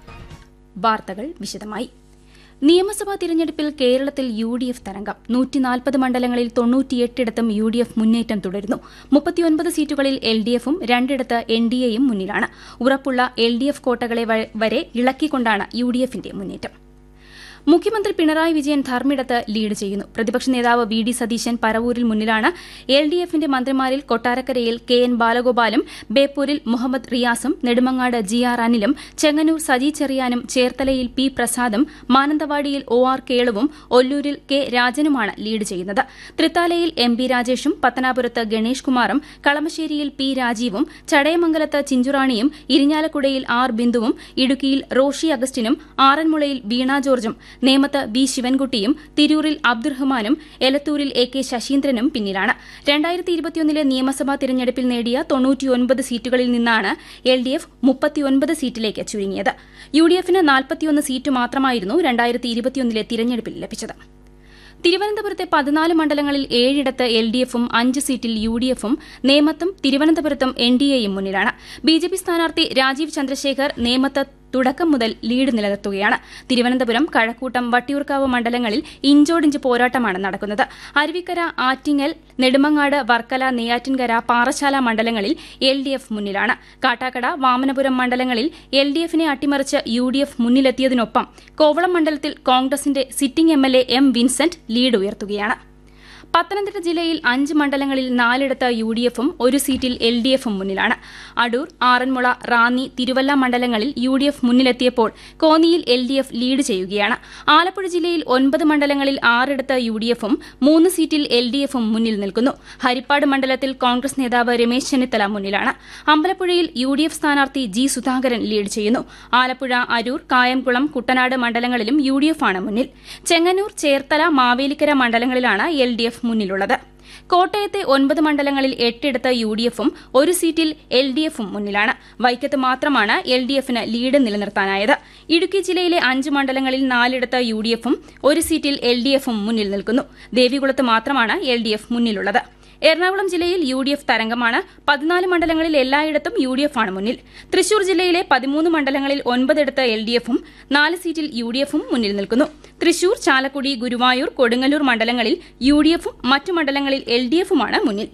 വാർത്തകൾ വിശദമായി നിയമസഭാ തിരഞ്ഞെടുപ്പിൽ കേരളത്തിൽ യു ഡി എഫ് തരംഗം നൂറ്റിനാൽപ്പത് മണ്ഡലങ്ങളിൽ തൊണ്ണൂറ്റിയെട്ടിടത്തും യു ഡി എഫ് മുന്നേറ്റം തുടരുന്നു മുപ്പത്തിയൊൻപത് സീറ്റുകളിൽ എൽ ഡി എഫും രണ്ടിടത്ത് എൻ ഡി എയും മുന്നിലാണ് ഉറപ്പുള്ള എൽ ഡി എഫ് കോട്ടകളെ വരെ ഇളക്കിക്കൊണ്ടാണ് യു ഡി എഫിന്റെ മുന്നേറ്റം മുഖ്യമന്ത്രി പിണറായി വിജയൻ ധർമ്മിടത്ത് ലീഡ് ചെയ്യുന്നു പ്രതിപക്ഷ നേതാവ് വി ഡി സതീശൻ പരവൂരിൽ മുന്നിലാണ് എൽ ഡി എഫിന്റെ മന്ത്രിമാരിൽ കൊട്ടാരക്കരയിൽ കെ എൻ ബാലഗോപാലും ബേപ്പൂരിൽ മുഹമ്മദ് റിയാസും നെടുമങ്ങാട് ജി ആർ അനിലും ചെങ്ങന്നൂർ സജി ചെറിയാനും ചേർത്തലയിൽ പി പ്രസാദും മാനന്തവാടിയിൽ ഒ ആർ കേളുവും ഒല്ലൂരിൽ കെ രാജനുമാണ് ലീഡ് ചെയ്യുന്നത് തൃത്താലയിൽ എം പി രാജേഷും പത്തനാപുരത്ത് ഗണേഷ് കുമാറും കളമശ്ശേരിയിൽ പി രാജീവും ചടയമംഗലത്ത് ചിഞ്ചുറാണിയും ഇരിഞ്ഞാലക്കുടയിൽ ആർ ബിന്ദുവും ഇടുക്കിയിൽ റോഷി അഗസ്റ്റിനും ആറന്മുളയിൽ വീണ ജോർജും നേമത്ത് ബി ശിവൻകുട്ടിയും തിരൂരിൽ അബ്ദുറഹ്മാനും എലത്തൂരിൽ എ കെ ശശീന്ദ്രനും പിന്നിലാണ് രണ്ടായിരത്തി ഇരുപത്തിയൊന്നിലെ നിയമസഭാ തിരഞ്ഞെടുപ്പിൽ നേടിയ തൊണ്ണൂറ്റിയൊൻപത് സീറ്റുകളിൽ നിന്നാണ് എൽ ഡി എഫ് മുപ്പത്തിയൊൻപത് സീറ്റിലേക്ക് ചുരുങ്ങിയത് യു ഡി എഫിന് നാൽപ്പത്തിയൊന്ന് സീറ്റ് മാത്രമായിരുന്നു രണ്ടായിരത്തി ഇരുപത്തിയൊന്നിലെ തിരഞ്ഞെടുപ്പിൽ ലഭിച്ചത് തിരുവനന്തപുരത്തെ പതിനാല് മണ്ഡലങ്ങളിൽ ഏഴിടത്ത് എൽ ഡി എഫും അഞ്ച് സീറ്റിൽ യു ഡി എഫും നേമത്തും തിരുവനന്തപുരത്തും എൻ ഡി എയും മുന്നിലാണ് ബി ജെ പി സ്ഥാനാർത്ഥി രാജീവ് ചന്ദ്രശേഖർ നേമത്ത് തുടക്കം മുതൽ ലീഡ് നിലനിർത്തുകയാണ് തിരുവനന്തപുരം കഴക്കൂട്ടം വട്ടിയൂർക്കാവ് മണ്ഡലങ്ങളിൽ ഇഞ്ചോടിഞ്ച് പോരാട്ടമാണ് നടക്കുന്നത് അരുവിക്കര ആറ്റിങ്ങൽ നെടുമങ്ങാട് വർക്കല നെയ്യാറ്റിൻകര പാറശാല മണ്ഡലങ്ങളിൽ എൽ ഡി എഫ് മുന്നിലാണ് കാട്ടാക്കട വാമനപുരം മണ്ഡലങ്ങളിൽ എൽ ഡി എഫിനെ അട്ടിമറിച്ച് യു ഡി എഫ് മുന്നിലെത്തിയതിനൊപ്പം കോവളം മണ്ഡലത്തിൽ കോൺഗ്രസിന്റെ sitting M L A M Vincent lead ഉയർത്തുകയാണ് പത്തനംതിട്ട ജില്ലയിൽ അഞ്ച് മണ്ഡലങ്ങളിൽ നാലിടത്ത് യു ഡി എഫും ഒരു സീറ്റിൽ എൽ ഡി എഫും മുന്നിലാണ് അടൂർ ആറന്മുള റാന്നി തിരുവല്ല മണ്ഡലങ്ങളിൽ യു ഡി എഫ് മുന്നിലെത്തിയപ്പോൾ കോന്നിയിൽ എൽ ഡി എഫ് ലീഡ് ചെയ്യുകയാണ് ആലപ്പുഴ ജില്ലയിൽ ഒൻപത് മണ്ഡലങ്ങളിൽ ആറിടത്ത് യു ഡി എഫും മൂന്ന് സീറ്റിൽ എൽ ഡി എഫും മുന്നിൽ നിൽക്കുന്നു ഹരിപ്പാട് മണ്ഡലത്തിൽ കോൺഗ്രസ് നേതാവ് രമേശ് ചെന്നിത്തല മുന്നിലാണ് അമ്പലപ്പുഴയിൽ യു ഡി എഫ് സ്ഥാനാർത്ഥി ജി സുധാകരൻ ലീഡ് ചെയ്യുന്നു ആലപ്പുഴ അരൂർ കായംകുളം കുട്ടനാട് മണ്ഡലങ്ങളിലും യു ഡി എഫ് ആണ് മുന്നിൽ ചെങ്ങന്നൂർ ചേർത്തല മാവേലിക്കര മണ്ഡലങ്ങളിലാണ് എൽ ഡി എഫ് മുന്നിലുള്ളത് കോട്ടയത്തെ ഒൻപത് മണ്ഡലങ്ങളിൽ എട്ടിടത്ത് യു ഡി എഫും ഒരു സീറ്റിൽ എൽ ഡി എഫും മുന്നിലാണ് വൈക്കത്ത് മാത്രമാണ് എൽ ഡി എഫിന് ലീഡ് നിലനിർത്താനായത് ഇടുക്കി ജില്ലയിലെ അഞ്ച് മണ്ഡലങ്ങളിൽ നാലിടത്ത് യു ഡി എഫും ഒരു സീറ്റിൽ എൽ ഡി എഫും മുന്നിൽ നിൽക്കുന്നു ദേവികുളത്ത് മാത്രമാണ് എൽ ഡി എഫ് മുന്നിലുള്ളത് എറണാകുളം ജില്ലയിൽ യു ഡി എഫ് തരംഗമാണ് പതിനാല് മണ്ഡലങ്ങളിൽ എല്ലായിടത്തും യു ഡി എഫ് ആണ് മുന്നിൽ തൃശൂർ ജില്ലയിലെ പതിമൂന്ന് മണ്ഡലങ്ങളിൽ ഒൻപതിടത്ത് എൽ ഡി എഫും നാല് സീറ്റിൽ യു ഡി എഫും മുന്നിൽ നിൽക്കുന്നു തൃശൂർ ചാലക്കുടി ഗുരുവായൂർ കൊടുങ്ങല്ലൂർ മണ്ഡലങ്ങളിൽ യു ഡി എഫും മറ്റു മണ്ഡലങ്ങളിൽ എൽ ഡി എഫുമാണ് മുന്നിൽ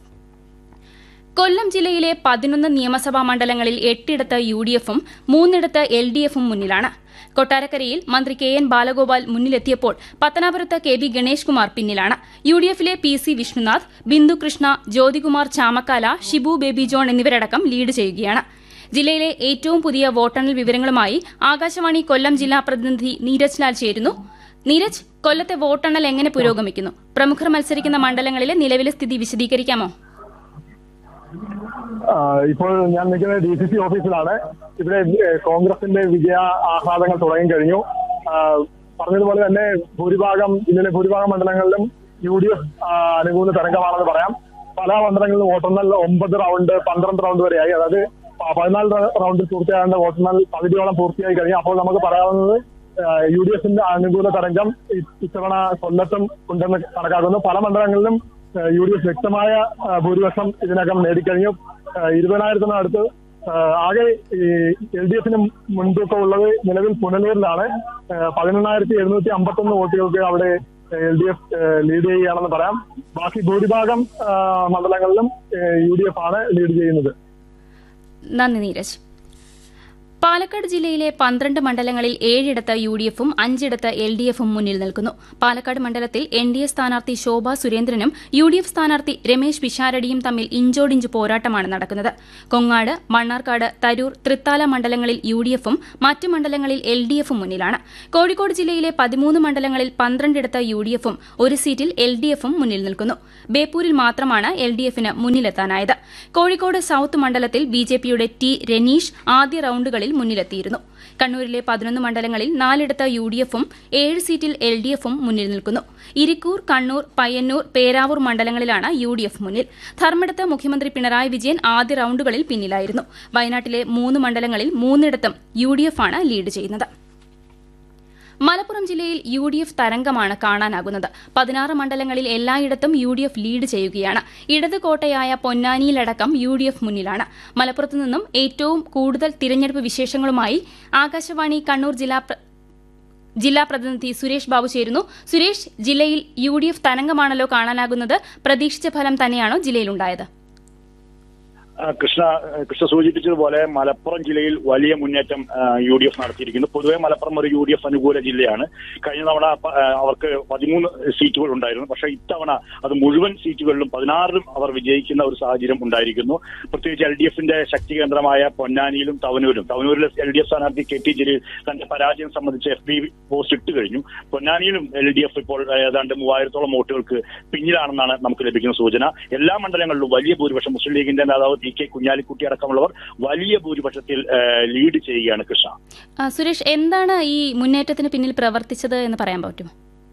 കൊല്ലം ജില്ലയിലെ പതിനൊന്ന് നിയമസഭാ മണ്ഡലങ്ങളിൽ എട്ടിടത്ത് യു ഡി എഫും മൂന്നിടത്ത് എൽ ഡി എഫും മുന്നിലാണ് കൊട്ടാരക്കരയിൽ മന്ത്രി കെ എൻ ബാലഗോപാൽ മുന്നിലെത്തിയപ്പോൾ പത്തനാപുരത്ത് കെ ബി ഗണേഷ് കുമാർ പിന്നിലാണ് യു ഡി എഫിലെ P C Vishnunath Bindu Krishna Jyothikumar Chamakkala Shibu Baby John എന്നിവരടക്കം ലീഡ് ചെയ്യുകയാണ് ജില്ലയിലെ ഏറ്റവും പുതിയ വോട്ടെണ്ണൽ വിവരങ്ങളുമായി ആകാശവാണി കൊല്ലം ജില്ലാ പ്രതിനിധി നീരജ് ലാൽ ചേരുന്നു നീരജ് കൊല്ലത്തെ വോട്ടെണ്ണൽ എങ്ങനെ പുരോഗമിക്കുന്നു പ്രമുഖർ മത്സരിക്കുന്ന മണ്ഡലങ്ങളിലെ നിലവിലെ സ്ഥിതി വിശദീകരിക്കാമോ ഇപ്പോൾ ഞാൻ നിൽക്കുന്നത് ഡി സി സി ഓഫീസിലാണ് ഇവിടെ കോൺഗ്രസിന്റെ വിജയ ആഹ്ലാദങ്ങൾ തുടങ്ങി കഴിഞ്ഞു പറഞ്ഞതുപോലെ തന്നെ ഭൂരിഭാഗം ജില്ലയിലെ ഭൂരിഭാഗം മണ്ഡലങ്ങളിലും യു ഡി എഫ് അനുകൂല തരംഗമാണെന്ന് പറയാം പല മണ്ഡലങ്ങളിലും വോട്ടെണ്ണൽ ഒമ്പത് റൗണ്ട് പന്ത്രണ്ട് റൗണ്ട് വരെയായി അതായത് പതിനാല് റൗണ്ടിൽ പൂർത്തിയാകേണ്ട വോട്ടെണ്ണൽ പകുതിയോളം പൂർത്തിയായി കഴിഞ്ഞു അപ്പോൾ നമുക്ക് പറയാവുന്നത് യു ഡി എഫിന്റെ അനുകൂല തരംഗം ഇത്തവണ കൊല്ലത്തും ഉണ്ടെന്ന് കണക്കാക്കുന്നു പല മണ്ഡലങ്ങളിലും യു ഡി എഫ് വ്യക്തമായ ഭൂരിപക്ഷം ഇതിനകം നേടിക്കഴിഞ്ഞു ഇരുപതിനായിരത്തിനടുത്ത് ആകെ എൽ ഡി എഫിന് മുൻതൂക്കം ഉള്ളത് നിലവിൽ പുനലൂരിലാണ് പതിനെണ്ണായിരത്തി എഴുന്നൂറ്റി അമ്പത്തൊന്ന് വോട്ടുകൾക്ക് അവിടെ എൽ ഡി എഫ് ലീഡ് ചെയ്യുകയാണെന്ന് പറയാം ബാക്കി ഭൂരിഭാഗം മണ്ഡലങ്ങളിലും യു ഡി എഫ് ആണ് ലീഡ് ചെയ്യുന്നത് നന്ദി നീരജ് പാലക്കാട് ജില്ലയിലെ പന്ത്രണ്ട് മണ്ഡലങ്ങളിൽ ഏഴിടത്ത് യു ഡി എഫും അഞ്ചിടത്ത് എൽ ഡി എഫും മുന്നിൽ നിൽക്കുന്നു പാലക്കാട് മണ്ഡലത്തിൽ എൻ ഡി എ സ്ഥാനാർത്ഥി ശോഭ സുരേന്ദ്രനും യു ഡി എഫ് സ്ഥാനാർത്ഥി രമേശ് പിഷാരടിയും തമ്മിൽ ഇഞ്ചോടിഞ്ച് പോരാട്ടമാണ് നടക്കുന്നത് കൊങ്ങാട് മണ്ണാർക്കാട് തരൂർ തൃത്താല മണ്ഡലങ്ങളിൽ യു ഡി എഫും മറ്റ് മണ്ഡലങ്ങളിൽ എൽ ഡി എഫും മുന്നിലാണ് കോഴിക്കോട് ജില്ലയിലെ പതിമൂന്ന് മണ്ഡലങ്ങളിൽ പന്ത്രണ്ടിടത്ത് യു ഡി എഫും ഒരു സീറ്റിൽ എൽ ഡി എഫും മുന്നിൽ നിൽക്കുന്നു ബേപ്പൂരിൽ മാത്രമാണ് എൽ ഡി എഫിന് മുന്നിലെത്താനായത് കോഴിക്കോട് സൌത്ത് മണ്ഡലത്തിൽ ബി ജെ പിയുടെ ടി രനീഷ് ആദ്യ റൌണ്ടുകളിൽ മുന്നിലെത്തിയിരുന്നു കണ്ണൂരിലെ പതിനൊന്ന് മണ്ഡലങ്ങളിൽ നാലിടത്ത് യു ഡി എഫും ഏഴ് സീറ്റിൽ എൽ ഡി എഫും മുന്നിൽ നിൽക്കുന്നു ഇരിക്കൂർ കണ്ണൂർ പയ്യന്നൂർ പേരാവൂർ മണ്ഡലങ്ങളിലാണ് യു ഡി എഫ് മുന്നിൽ ധർമ്മടത്ത് മുഖ്യമന്ത്രി പിണറായി വിജയൻ ആദ്യ റൌണ്ടുകളിൽ പിന്നിലായിരുന്നു വയനാട്ടിലെ മൂന്ന് മണ്ഡലങ്ങളിൽ മൂന്നിടത്തും യു ഡി എഫ് ആണ് ലീഡ് ചെയ്യുന്നത് മലപ്പുറം ജില്ലയിൽ യു ഡി എഫ് തരംഗമാണ് കാണാനാകുന്നത് പതിനാറ് മണ്ഡലങ്ങളിൽ എല്ലായിടത്തും യു ഡി എഫ് ലീഡ് ചെയ്യുകയാണ് ഇടത് കോട്ടയായ പൊന്നാനിയിലടക്കം യു ഡി എഫ് മുന്നിലാണ് മലപ്പുറത്തു നിന്നും ഏറ്റവും കൂടുതൽ തിരഞ്ഞെടുപ്പ് വിശേഷങ്ങളുമായി ആകാശവാണി കണ്ണൂർ ജില്ലാ പ്ര- ജില്ലാ പ്രതിനിധി സുരേഷ് ബാബു ചേരുന്നു സുരേഷ് ജില്ലയിൽ യു ഡി എഫ് തരംഗമാണല്ലോ കാണാനാകുന്നത് പ്രതീക്ഷിച്ച ഫലം തന്നെയാണോ ജില്ലയിലുണ്ടായത് ആ, കൃഷ്ണ ആ, കൃഷ്ണ സൂചിപ്പിച്ചതുപോലെ മലപ്പുറം ജില്ലയിൽ വലിയ മുന്നേറ്റം യു ഡി എഫ് നടത്തിയിരിക്കുന്നു പൊതുവെ മലപ്പുറം ഒരു യു ഡി എഫ് അനുകൂല ജില്ലയാണ് കഴിഞ്ഞ തവണ പ- ആ, അവർക്ക് പതിമൂന്ന് സീറ്റുകൾ ഉണ്ടായിരുന്നു പക്ഷേ ഇത്തവണ അത് മുഴുവൻ സീറ്റുകളിലും പതിനാറിലും അവർ വിജയിക്കുന്ന ഒരു സാഹചര്യം ഉണ്ടായിരിക്കുന്നു പ്രത്യേകിച്ച് എൽ ഡി എഫിന്റെ ശക്തി കേന്ദ്രമായ പൊന്നാനിയിലും തവനൂരും തവനൂരിലെ എൽ ഡി എഫ് സ്ഥാനാർത്ഥി കെ ടി ജലീൽ തന്റെ പരാജയം സംബന്ധിച്ച് എഫ് ബി പോസ്റ്റ് ഇട്ട് കഴിഞ്ഞു പൊന്നാനിയിലും എൽ ഡി എഫ് ഇപ്പോൾ ഏതാണ്ട് മൂവായിരത്തോളം വോട്ടുകൾക്ക് പിന്നിലാണെന്നാണ് നമുക്ക് ലഭിക്കുന്ന സൂചന എല്ലാ മണ്ഡലങ്ങളിലും വലിയ ഭൂരിപക്ഷം മുസ്ലിം ലീഗിന്റെ നേതാവ് ടി കെ കുഞ്ഞാലിക്കുട്ടി അടക്കമുള്ളവർ വലിയ ഭൂരിപക്ഷത്തിൽ ആ, ലീഡ് ചെയ്യുകയാണ് കൃഷ്ണ ആ, സുരേഷ് എന്താണ് ഈ മുന്നേറ്റത്തിന് പിന്നിൽ പ്രവർത്തിച്ചത് എന്ന് പറയാൻ പറ്റുമോ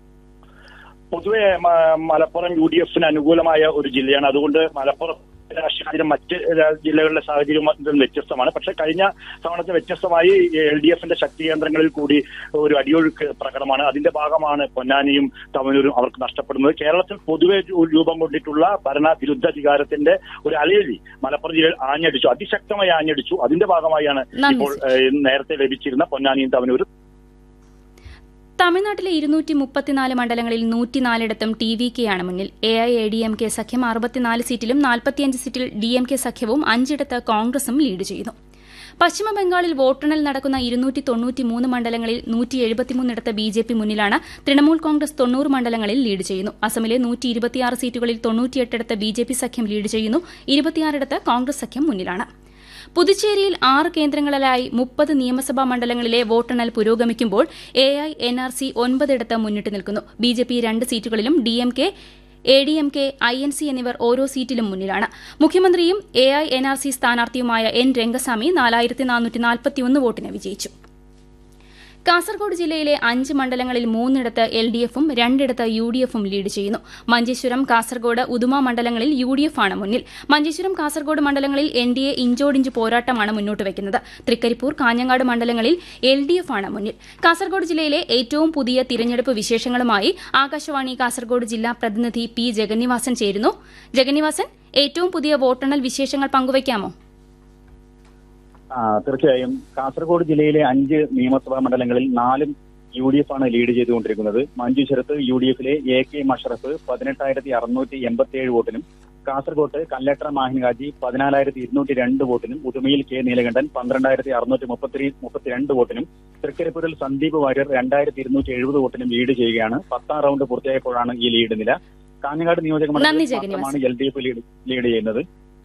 പൊതുവെ മ- മലപ്പുറം യു ഡി എഫിന് അനുകൂലമായ ഒരു ജില്ലയാണ് അതുകൊണ്ട് മലപ്പുറം രാഷ്ട്രീയ സാഹചര്യം മറ്റ് രാ- ജില്ലകളിലെ സാഹചര്യം ഇതിൽ വ്യത്യസ്തമാണ് പക്ഷെ കഴിഞ്ഞ തവണത്തെ വ്യത്യസ്തമായി എൽ ഡി എഫിന്റെ ശക്തി കേന്ദ്രങ്ങളിൽ കൂടി ഒരു അടിയൊഴുക്ക് പ്രകടമാണ് അതിന്റെ ഭാഗമാണ് പൊന്നാനിയും തവനൂരും അവർക്ക് നഷ്ടപ്പെടുന്നത് കേരളത്തിൽ പൊതുവെ രൂ- രൂപം കൊണ്ടിട്ടുള്ള ഭരണ വിരുദ്ധാധികാരത്തിന്റെ ഒരു അലയലി മലപ്പുറം ജില്ലയിൽ ആഞ്ഞടിച്ചു അതിശക്തമായി ആഞ്ഞടിച്ചു അതിന്റെ ഭാഗമായാണ് നന്ദി, ഇപ്പോൾ ഏഹ്, നേരത്തെ ലഭിച്ചിരുന്ന പൊന്നാനിയും തവനൂരും തമിഴ്നാട്ടിലെ ഇരുന്നൂറ്റി മുപ്പത്തിനാല് മണ്ഡലങ്ങളിൽ നൂറ്റിനാലിടത്തും ടി വി കെയാണ് മുന്നിൽ A I A D M K സഖ്യം അറുപത്തിനാല് സീറ്റിലും നാൽപ്പത്തിയഞ്ച് സീറ്റിൽ ഡി എം കെ സഖ്യവും അഞ്ചിടത്ത് കോൺഗ്രസും ലീഡ് ചെയ്യുന്നു പശ്ചിമ ബംഗാളിൽ വോട്ടെണ്ണൽ നടക്കുന്ന ഇരുന്നൂറ്റി തൊണ്ണൂറ്റിമൂന്ന് മണ്ഡലങ്ങളിൽ നൂറ്റി എഴുപത്തിമൂന്നിടത്ത് ബി ജെ പി മുന്നിലാണ് തൃണമൂൽ കോൺഗ്രസ് തൊണ്ണൂറ് മണ്ഡലങ്ങളിൽ ലീഡ് ചെയ്യുന്നു അസമിലെ നൂറ്റി ഇരുപത്തിയാറ് സീറ്റുകളിൽ തൊണ്ണൂറ്റിയെട്ടിടത്ത് ബി ജെ പി സഖ്യം ലീഡ് ചെയ്യുന്നു ഇരുപത്തിയാറിടത്ത് കോൺഗ്രസ് സഖ്യം മുന്നിലാണ് പുതുച്ചേരിയിൽ ആറ് കേന്ദ്രങ്ങളിലായി മുപ്പത് നിയമസഭാ മണ്ഡലങ്ങളിലെ വോട്ടെണ്ണൽ പുരോഗമിക്കുമ്പോൾ A I N R C ഒൻപതിടത്ത് മുന്നിട്ട് നിൽക്കുന്നു ബി ജെ പി രണ്ട് സീറ്റുകളിലും D M K A D M K I N C എന്നിവർ ഓരോ സീറ്റിലും മുന്നിലാണ് മുഖ്യമന്ത്രിയും A I N R C സ്ഥാനാർത്ഥിയുമായ എൻ രംഗസ്വാമി നാലായിരത്തി നാനൂറ്റി നാൽപ്പത്തിയൊന്ന് വോട്ടിന് വിജയിച്ചു കാസർഗോഡ് ജില്ലയിലെ അഞ്ച് മണ്ഡലങ്ങളിൽ മൂന്നിടത്ത് എൽ ഡി എഫും രണ്ടിടത്ത് യു ഡി എഫും ലീഡ് ചെയ്യുന്നു മഞ്ചേശ്വരം കാസർഗോഡ് ഉദുമ മണ്ഡലങ്ങളിൽ യു ഡി എഫ് ആണ് മുന്നിൽ മഞ്ചേശ്വരം കാസർഗോഡ് മണ്ഡലങ്ങളിൽ എൻ ഡി എ ഇഞ്ചോടിഞ്ച് പോരാട്ടമാണ് മുന്നോട്ട് വയ്ക്കുന്നത് തൃക്കരിപ്പൂർ കാഞ്ഞങ്ങാട് മണ്ഡലങ്ങളിൽ എൽ ഡി എഫ് ആണ് മുന്നിൽ കാസർഗോഡ് ജില്ലയിലെ ഏറ്റവും പുതിയ തിരഞ്ഞെടുപ്പ് വിശേഷങ്ങളുമായി ആകാശവാണി കാസർഗോഡ് ജില്ലാ പ്രതിനിധി പി ജഗന്നിവാസൻ ചേരുന്നു ജഗന്നിവാസൻ ഏറ്റവും പുതിയ വോട്ടെണ്ണൽ വിശേഷങ്ങൾ പങ്കുവയ്ക്കാമോ ആ, തീർച്ചയായും കാസർഗോഡ് ജില്ലയിലെ അഞ്ച് നിയമസഭാ മണ്ഡലങ്ങളിൽ നാലും യു ഡി എഫ് ആണ് ലീഡ് ചെയ്തുകൊണ്ടിരിക്കുന്നത് മഞ്ചേശ്വരത്ത് യു ഡി എഫിലെ എ കെ മഷറഫ് പതിനെട്ടായിരത്തി അറുന്നൂറ്റി എൺപത്തി ഏഴ് വോട്ടിനും കാസർഗോട്ട് കല്ലട്ടർ മാഹിൻഗാജി പതിനാലായിരത്തി ഇരുന്നൂറ്റി രണ്ട് വോട്ടിനും ഉദുമയിൽ കെ നീലകണ്ഠൻ പന്ത്രണ്ടായിരത്തി അറുന്നൂറ്റി മുപ്പത്തി മുപ്പത്തിരണ്ട് വോട്ടിനും തൃക്കരിപ്പൂരിൽ സന്ദീപ് വാര്യർ രണ്ടായിരത്തി ഇരുന്നൂറ്റി എഴുപത് വോട്ടിനും ലീഡ് ചെയ്യുകയാണ് പത്താം റൗണ്ട് പൂർത്തിയായപ്പോഴാണ് ഈ ലീഡ് നില കാഞ്ഞങ്ങാട് നിയോജക നന്ദി, മണ്ഡലത്തിൽ ജഗന്നിവാസൻ. മാത്രമാണ് L D F lead lead ചെയ്യുന്നത്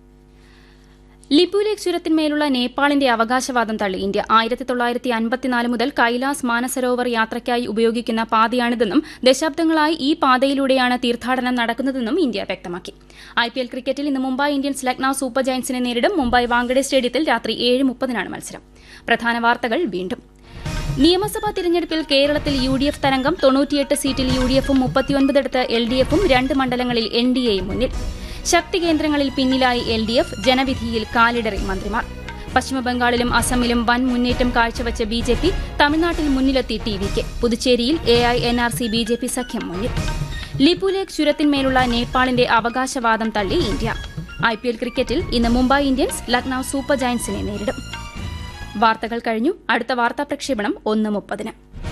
ലിപുലേഖ് ചുരത്തിന്മേലുള്ള നേപ്പാളിന്റെ അവകാശവാദം തള്ളി ഇന്ത്യ ആയിരത്തി തൊള്ളായിരത്തി അൻപത്തിനാല് മുതൽ കൈലാസ് മാനസരോവർ യാത്രയ്ക്കായി ഉപയോഗിക്കുന്ന പാതയാണിതെന്നും ദശാബ്ദങ്ങളായി ഈ പാതയിലൂടെയാണ് തീർത്ഥാടനം നടക്കുന്നതെന്നും ഇന്ത്യ വ്യക്തമാക്കി ഐ പി എൽ ക്രിക്കറ്റിൽ ഇന്ന് മുംബൈ ഇന്ത്യൻസ് ലക്നൌ സൂപ്പർ ജയന്റ്സിനെ നേരിടും മുംബൈ വാങ്കഡെ സ്റ്റേഡിയത്തിൽ രാത്രി ഏഴ് മുപ്പതിനാണ് മത്സരം പ്രധാന വാർത്തകൾ വീണ്ടും നിയമസഭാ തിരഞ്ഞെടുപ്പിൽ കേരളത്തിൽ യു ഡി എഫ് തരംഗം തൊണ്ണൂറ്റിയെട്ട് സീറ്റിൽ യു ഡി എഫും മുപ്പത്തിയൊൻപതിടത്ത് എൽ ഡി എഫും രണ്ട് മണ്ഡലങ്ങളിൽ എൻ ഡി എയും മുന്നിൽ ശക്തി കേന്ദ്രങ്ങളിൽ പിന്നിലായി എൽ ഡി എഫ് ജനവിധിയിൽ കാലിടറി മന്ത്രിമാർ പശ്ചിമബംഗാളിലും അസമിലും വൻ മുന്നേറ്റം കാഴ്ചവെച്ച ബി ജെ പി തമിഴ്നാട്ടിൽ മുന്നിലെത്തി ടി വിക്ക് പുതുച്ചേരിയിൽ A I N R C B J P സഖ്യം മുന്നിൽ ലിപുലേഖ് ചുരത്തിന്മേലുള്ള നേപ്പാളിന്റെ അവകാശവാദം തള്ളി ഇന്ത്യ ഐ പി എൽ ക്രിക്കറ്റിൽ ഇന്ന് മുംബൈ ഇന്ത്യൻസ് ലക്നൌ സൂപ്പർ ജയന്റ്സിനെ നേരിടും വാർത്തകൾ കഴിഞ്ഞു അടുത്ത വാർത്താ പ്രക്ഷേപണം ഒന്ന് മുപ്പതിന്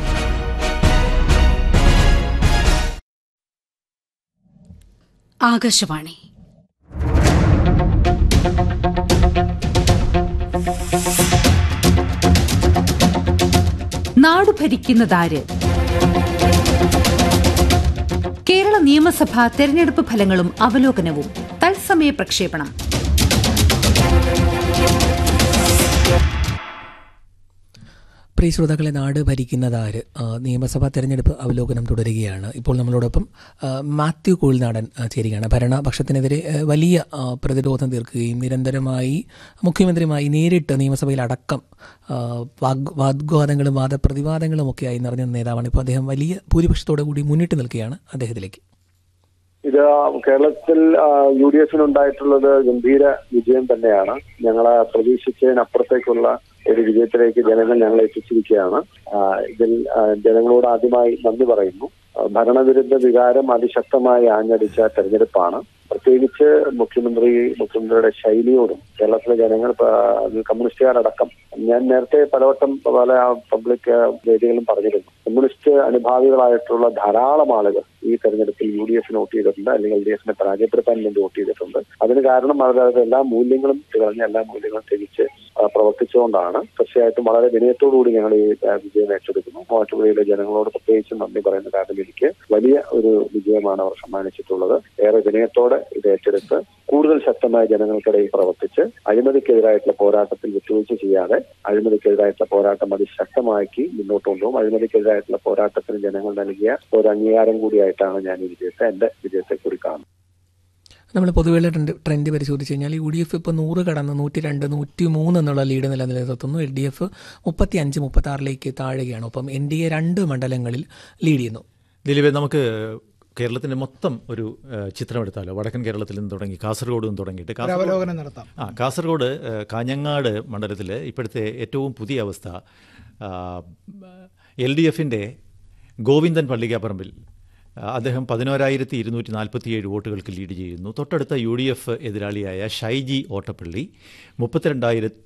ആകാശവാണി ഭരിക്കുന്നതാര് കേരള നിയമസഭാ തെരഞ്ഞെടുപ്പ് ഫലങ്ങളും അവലോകനവും തത്സമയ പ്രക്ഷേപണം പ്രിയ ശ്രോതാക്കളെ നാട് ഭരിക്കുന്നതാര് ആ, നിയമസഭാ തെരഞ്ഞെടുപ്പ് അവലോകനം തുടരുകയാണ് ഇപ്പോൾ നമ്മളോടൊപ്പം ആ, മാത്യു കോഴിനാടൻ ആ, ചേരുകയാണ് ഭരണപക്ഷത്തിനെതിരെ ആ, വലിയ ആ, പ്രതിരോധം തീർക്കുകയും നിരന്തരമായി മുഖ്യമന്ത്രിയുമായി നേരിട്ട് നിയമസഭയിൽ അടക്കം ആ, വാഗ് വാഗ്വാദങ്ങളും വാദപ്രതിവാദങ്ങളും ഒക്കെയായി നിറഞ്ഞ നേതാവാണ് ഇപ്പോൾ അദ്ദേഹം വലിയ ഭൂരിപക്ഷത്തോടു കൂടി മുന്നിട്ട് നിൽക്കുകയാണ് അദ്ദേഹത്തിലേക്ക് ഇത് കേരളത്തിൽ യു ഡി എഫിനുണ്ടായിട്ടുള്ളത് ഗംഭീര വിജയം തന്നെയാണ് ഞങ്ങൾ പ്രതീക്ഷിച്ചതിനപ്പുറത്തേക്കുള്ള ഒരു വിജയത്തിലേക്ക് ജനങ്ങൾ ഞങ്ങളെ എത്തിച്ചിരിക്കുകയാണ് ആ, ഇതിൽ ആ, ജനങ്ങളോട് ആദ്യമായി നന്ദി പറയുന്നു ആ, ഭരണവിരുദ്ധ വികാരം അതിശക്തമായി ആഞ്ഞടിച്ച തെരഞ്ഞെടുപ്പാണ് പ്രത്യേകിച്ച് മുഖ്യമന്ത്രി മുഖ്യമന്ത്രിയുടെ ശൈലിയോടും കേരളത്തിലെ ജനങ്ങൾ പ- കമ്മ്യൂണിസ്റ്റുകാരടക്കം ഞാൻ നേരത്തെ പലവട്ടം പല പബ്ലിക് വേദികളും പറഞ്ഞിരുന്നു കമ്മ്യൂണിസ്റ്റ് അനുഭാവികളായിട്ടുള്ള ധാരാളം ആളുകൾ ഈ തെരഞ്ഞെടുപ്പിൽ യു ഡി എഫിന് വോട്ട് ചെയ്തിട്ടുണ്ട് അല്ലെങ്കിൽ എൽ ഡി എഫിനെ പരാജയപ്പെടുത്താൻ വേണ്ടി വോട്ട് ചെയ്തിട്ടുണ്ട് അതിന് കാരണം അവരവരുടെ എല്ലാ മൂല്യങ്ങളും തികഞ്ഞ എല്ലാ മൂല്യങ്ങളും തിരിച്ച് ആ, പ്രവർത്തിച്ചുകൊണ്ടാണ് തീർച്ചയായിട്ടും വളരെ വിനയത്തോടുകൂടി ഞങ്ങൾ ഈ ആ, വിജയം ഏറ്റെടുക്കുന്നു മൂവാറ്റുപുഴയിലെ ജനങ്ങളോട് പ്രത്യേകിച്ചും നന്ദി പറയുന്ന കാരണം എനിക്ക് വലിയ ഒരു വിജയമാണ് അവർ സമ്മാനിച്ചിട്ടുള്ളത് ഏറെ വിനയത്തോടെ ഇത് ഏറ്റെടുത്ത് കൂടുതൽ ശക്തമായ ജനങ്ങൾക്കിടയിൽ പ്രവർത്തിച്ച് അഴിമതിക്കെതിരായിട്ടുള്ള പോരാട്ടത്തിൽ വിട്ടുവീഴ്ച ചെയ്യാതെ അഴിമതിക്കെതിരായിട്ടുള്ള പോരാട്ടം അതിശക്തമാക്കി മുന്നോട്ട് കൊണ്ടുപോകും അഴിമതിക്കെതിരായിട്ടുള്ള പോരാട്ടത്തിന് ജനങ്ങൾ നൽകിയ ഒരു അംഗീകാരം കൂടിയായിട്ടാണ് ഞാൻ ഈ വിജയത്തെ എന്റെ വിജയത്തെ കൂടി കാണുന്നത് നമ്മൾ പൊതുവെയുള്ള ട്രെൻഡ് ട്രെൻഡ് പരിശോധിച്ച് കഴിഞ്ഞാൽ യു ഡി എഫ് ഇപ്പോൾ നൂറ് കടന്ന് നൂറ്റി രണ്ട് നൂറ്റി മൂന്ന് എന്നുള്ള ലീഡ് നില നിലനിർത്തുന്നു എൽ ഡി എഫ് മുപ്പത്തി അഞ്ച് മുപ്പത്തി ആറിലേക്ക് താഴുകയാണ് ഒപ്പം എൻ ഡി എ രണ്ട് മണ്ഡലങ്ങളിൽ ലീഡ് ചെയ്യുന്നു ദിലീപേ നമുക്ക് കേരളത്തിന്റെ മൊത്തം ഒരു ഏഹ്, ചിത്രം എടുത്താലോ വടക്കൻ കേരളത്തിൽ നിന്ന് തുടങ്ങി കാസർഗോഡ് നിന്ന് തുടങ്ങിയിട്ട് ഒരു അവലോകനം നടത്താം. ആ കാസർഗോഡ് ഏഹ്, കാഞ്ഞങ്ങാട് മണ്ഡലത്തിൽ ഇപ്പോഴത്തെ ഏറ്റവും പുതിയ അവസ്ഥ എൽ ഡി എഫിൻ്റെ ഗോവിന്ദൻ പള്ളിക്കാപ്പറമ്പിൽ ആ, അദ്ദേഹം പതിനോരായിരത്തി ഇരുന്നൂറ്റി നാൽപ്പത്തിയേഴ് വോട്ടുകൾക്ക് ലീഡ് ചെയ്യുന്നു തൊട്ടടുത്ത യു ഡി എഫ് എതിരാളിയായ ഷൈജി ഓട്ടപ്പള്ളി മുപ്പത്തിരണ്ടായിരത്തി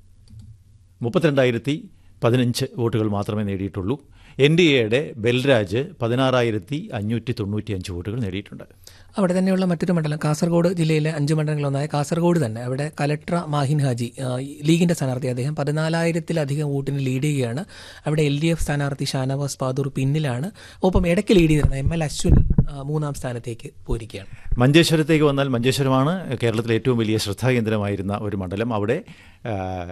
മുപ്പത്തിരണ്ടായിരത്തി പതിനഞ്ച് വോട്ടുകൾ മാത്രമേ നേടിയിട്ടുള്ളൂ എൻ ഡി എയുടെ ബൽരാജ് പതിനാറായിരത്തി അഞ്ഞൂറ്റി തൊണ്ണൂറ്റി അഞ്ച് വോട്ടുകൾ നേടിയിട്ടുണ്ട് അവിടെ തന്നെയുള്ള മറ്റൊരു മണ്ഡലം കാസർഗോഡ് ജില്ലയിലെ അഞ്ച് മണ്ഡലങ്ങളൊന്നായ കാസർഗോഡ് തന്നെ അവിടെ കലക്ടർ മാഹിൻ ഹാജി ആ, ലീഗിന്റെ സ്ഥാനാർത്ഥി അദ്ദേഹം പതിനാലായിരത്തിലധികം വോട്ടിന് ലീഡ് ചെയ്യുകയാണ് അവിടെ എൽ ഡി എഫ് സ്ഥാനാർത്ഥി ഷാനവാസ് പാദൂർ പിന്നിലാണ് ഒപ്പം ഇടയ്ക്ക് ലീഡ് ചെയ്തിരുന്ന എം എൽ അശ്വിൻ ആ, മൂന്നാം സ്ഥാനത്തേക്ക് പോയിരിക്കുകയാണ് മഞ്ചേശ്വരത്തേക്ക് വന്നാൽ മഞ്ചേശ്വരമാണ് കേരളത്തിലെ ഏറ്റവും വലിയ ശ്രദ്ധാകേന്ദ്രമായിരുന്ന ഒരു മണ്ഡലം അവിടെ ആ,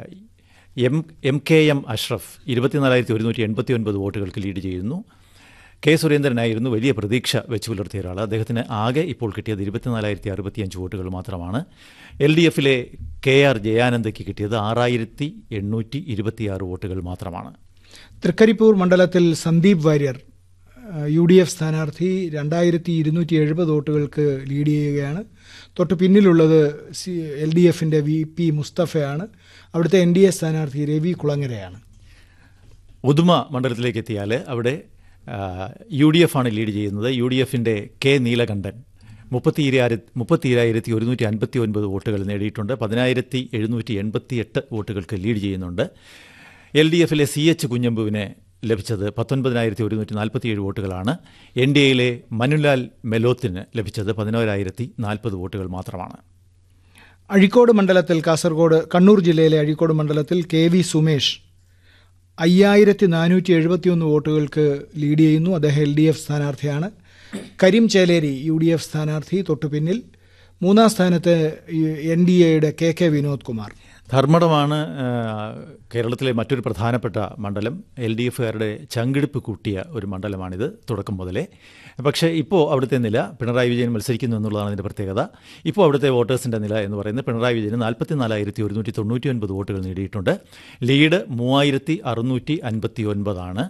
M M K M Ashraf ഇരുപത്തിനാലായിരത്തി ഒരുന്നൂറ്റി എൺപത്തി ഒൻപത് വോട്ടുകൾക്ക് ലീഡ് ചെയ്യുന്നു കെ സുരേന്ദ്രനായിരുന്നു വലിയ പ്രതീക്ഷ വെച്ച് പുലർത്തിയ ഒരാൾ അദ്ദേഹത്തിന് ആകെ ഇപ്പോൾ കിട്ടിയത് ഇരുപത്തിനാലായിരത്തി അറുപത്തിയഞ്ച് വോട്ടുകൾ മാത്രമാണ് എൽ ഡി എഫിലെ കെ ആർ ജയാനന്ദയ്ക്ക് കിട്ടിയത് ആറായിരത്തി എണ്ണൂറ്റി ഇരുപത്തിയാറ് വോട്ടുകൾ മാത്രമാണ് തൃക്കരിപ്പൂർ മണ്ഡലത്തിൽ Sandeep Warrier U D F സ്ഥാനാർത്ഥി രണ്ടായിരത്തി ഇരുന്നൂറ്റി എഴുപത് വോട്ടുകൾക്ക് ലീഡ് ചെയ്യുകയാണ് തൊട്ട് പിന്നിലുള്ളത് സി എൽ ഡി എഫിൻ്റെ വി പി മുസ്തഫയാണ് അവിടുത്തെ എൻ ഡി എ സ്ഥാനാർത്ഥി രവി കുളങ്ങരയാണ് ഉദുമ മണ്ഡലത്തിലേക്ക് എത്തിയാൽ അവിടെ യു ഡി എഫ് ആണ് ലീഡ് ചെയ്യുന്നത് യു ഡി എഫിൻ്റെ കെ നീലകണ്ഠൻ മുപ്പത്തിയിരായിരത്തി മുപ്പത്തിയിരായിരത്തി ഒരുന്നൂറ്റി അൻപത്തി ഒൻപത് വോട്ടുകൾ നേടിയിട്ടുണ്ട് പതിനായിരത്തി എഴുന്നൂറ്റി എൺപത്തി എട്ട് വോട്ടുകൾക്ക് ലീഡ് ചെയ്യുന്നുണ്ട് എൽ ഡി എഫിലെ സി എച്ച് കുഞ്ഞമ്പുവിനെ ലഭിച്ചത് പത്തൊൻപതിനായിരത്തി ഒരുന്നൂറ്റി നാൽപ്പത്തിയേഴ് വോട്ടുകളാണ് എൻ ഡി എയിലെ മനുലാൽ മെലോത്തിന് ലഭിച്ചത് പതിനോരായിരത്തി നാൽപ്പത് വോട്ടുകൾ മാത്രമാണ് അഴീക്കോട് മണ്ഡലത്തിൽ കാസർഗോഡ് കണ്ണൂർ ജില്ലയിലെ അഴീക്കോട് മണ്ഡലത്തിൽ കെ വി സുമേഷ് അയ്യായിരത്തി നാനൂറ്റി എഴുപത്തിയൊന്ന് വോട്ടുകൾക്ക് ലീഡ് ചെയ്യുന്നു അദ്ദേഹം എൽ ഡി എഫ് സ്ഥാനാർത്ഥിയാണ് Kareem Chelery U D F സ്ഥാനാർത്ഥി തൊട്ടു പിന്നിൽ മൂന്നാം സ്ഥാനത്ത് എൻ ഡി എയുടെ കെ കെ വിനോദ് കുമാർ ധർമ്മടമാണ് ആ, കേരളത്തിലെ മറ്റൊരു പ്രധാനപ്പെട്ട മണ്ഡലം എൽ ഡി എഫുകാരുടെ ചങ്കിടിപ്പ് കൂട്ടിയ ഒരു മണ്ഡലമാണിത് തുടക്കം മുതലേ പക്ഷേ ഇപ്പോൾ അവിടുത്തെ നില പിണറായി വിജയൻ മത്സരിക്കുന്നു എന്നുള്ളതാണ് അതിൻ്റെ പ്രത്യേകത ഇപ്പോൾ അവിടുത്തെ വോട്ടേഴ്സിൻ്റെ നില എന്ന് പറയുന്നത് പിണറായി വിജയന് നാൽപ്പത്തി നാലായിരത്തി ഒരുന്നൂറ്റി തൊണ്ണൂറ്റി ഒൻപത് വോട്ടുകൾ നേടിയിട്ടുണ്ട് ലീഡ് മൂവായിരത്തി അറുന്നൂറ്റി അൻപത്തി ഒൻപതാണ്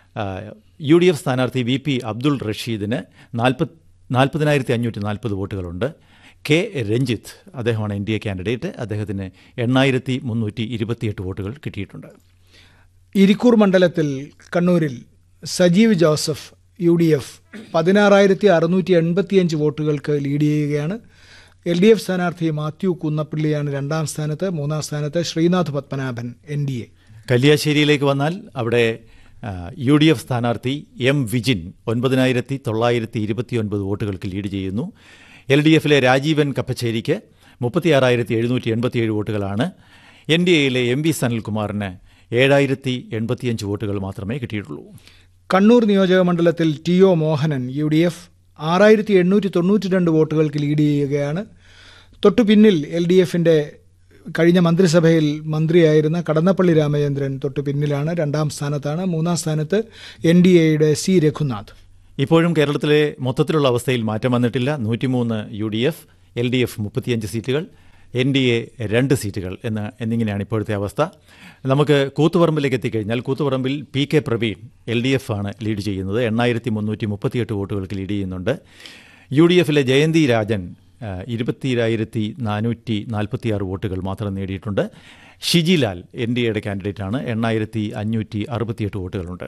യു ഡി എഫ് സ്ഥാനാർത്ഥി വി പി അബ്ദുൾ റഷീദിന് നാൽപ്പത് നാൽപ്പതിനായിരത്തി അഞ്ഞൂറ്റി നാൽപ്പത് വോട്ടുകളുണ്ട് കെ രഞ്ജിത്ത് അദ്ദേഹമാണ് എൻ ഡി എ കാൻഡിഡേറ്റ് അദ്ദേഹത്തിന് എണ്ണായിരത്തി മുന്നൂറ്റി ഇരുപത്തിയെട്ട് വോട്ടുകൾ കിട്ടിയിട്ടുണ്ട് ഇരിക്കൂർ മണ്ഡലത്തിൽ കണ്ണൂരിൽ Sajeev Joseph U D F പതിനാറായിരത്തി അറുന്നൂറ്റി എൺപത്തിയഞ്ച് വോട്ടുകൾക്ക് ലീഡ് ചെയ്യുകയാണ് എൽ ഡി എഫ് സ്ഥാനാർത്ഥി മാത്യു കുന്നപ്പള്ളിയാണ് രണ്ടാം സ്ഥാനത്ത് മൂന്നാം സ്ഥാനത്ത് Sreenath Padmanabhan N D A കല്യാശ്ശേരിയിലേക്ക് വന്നാൽ അവിടെ ആ, യു ഡി എഫ് സ്ഥാനാർത്ഥി എം വിജിൻ ഒൻപതിനായിരത്തി തൊള്ളായിരത്തി ഇരുപത്തിയൊൻപത് വോട്ടുകൾക്ക് ലീഡ് ചെയ്യുന്നു എൽ ഡി എഫിലെ രാജീവൻ കപ്പച്ചേരിക്ക് മുപ്പത്തിയാറായിരത്തി എഴുന്നൂറ്റി എൺപത്തിയേഴ് വോട്ടുകളാണ് എൻ ഡി എയിലെ എം വി സനൽകുമാറിന് ഏഴായിരത്തി എൺപത്തിയഞ്ച് വോട്ടുകൾ മാത്രമേ കിട്ടിയിട്ടുള്ളൂ കണ്ണൂർ നിയോജക മണ്ഡലത്തിൽ T O Mohanan U D F ആറായിരത്തി എണ്ണൂറ്റി തൊണ്ണൂറ്റി രണ്ട് വോട്ടുകൾക്ക് ലീഡ് ചെയ്യുകയാണ് തൊട്ടു പിന്നിൽ എൽ ഡി എഫിന്റെ കഴിഞ്ഞ മന്ത്രിസഭയിൽ മന്ത്രിയായിരുന്ന കടന്നപ്പള്ളി രാമചന്ദ്രൻ തൊട്ടു പിന്നിലാണ് രണ്ടാം സ്ഥാനത്താണ് മൂന്നാം സ്ഥാനത്ത് എൻ ഡി എയുടെ സി രഘുനാഥ് ഇപ്പോഴും കേരളത്തിലെ മൊത്തത്തിലുള്ള അവസ്ഥയിൽ മാറ്റം വന്നിട്ടില്ല നൂറ്റിമൂന്ന് U D F L D F മുപ്പത്തിയഞ്ച് സീറ്റുകൾ എൻ ഡി എ രണ്ട് സീറ്റുകൾ എന്ന് എന്നിങ്ങനെയാണ് ഇപ്പോഴത്തെ അവസ്ഥ നമുക്ക് കൂത്തുപറമ്പിലേക്ക് എത്തിക്കഴിഞ്ഞാൽ കൂത്തുപറമ്പിൽ P K Praveen L D F ആണ് ലീഡ് ചെയ്യുന്നത് എണ്ണായിരത്തി മുന്നൂറ്റി മുപ്പത്തിയെട്ട് വോട്ടുകൾക്ക് ലീഡ് ചെയ്യുന്നുണ്ട് യു ഡി എഫിലെ ജയന്തി രാജൻ ഇരുപത്തിരായിരത്തി നാനൂറ്റി നാൽപ്പത്തിയാറ് വോട്ടുകൾ മാത്രം നേടിയിട്ടുണ്ട് ഷിജിലാൽ എൻ ഡി എയുടെ കാൻഡിഡേറ്റാണ് എണ്ണായിരത്തി അഞ്ഞൂറ്റി അറുപത്തിയെട്ട് വോട്ടുകളുണ്ട്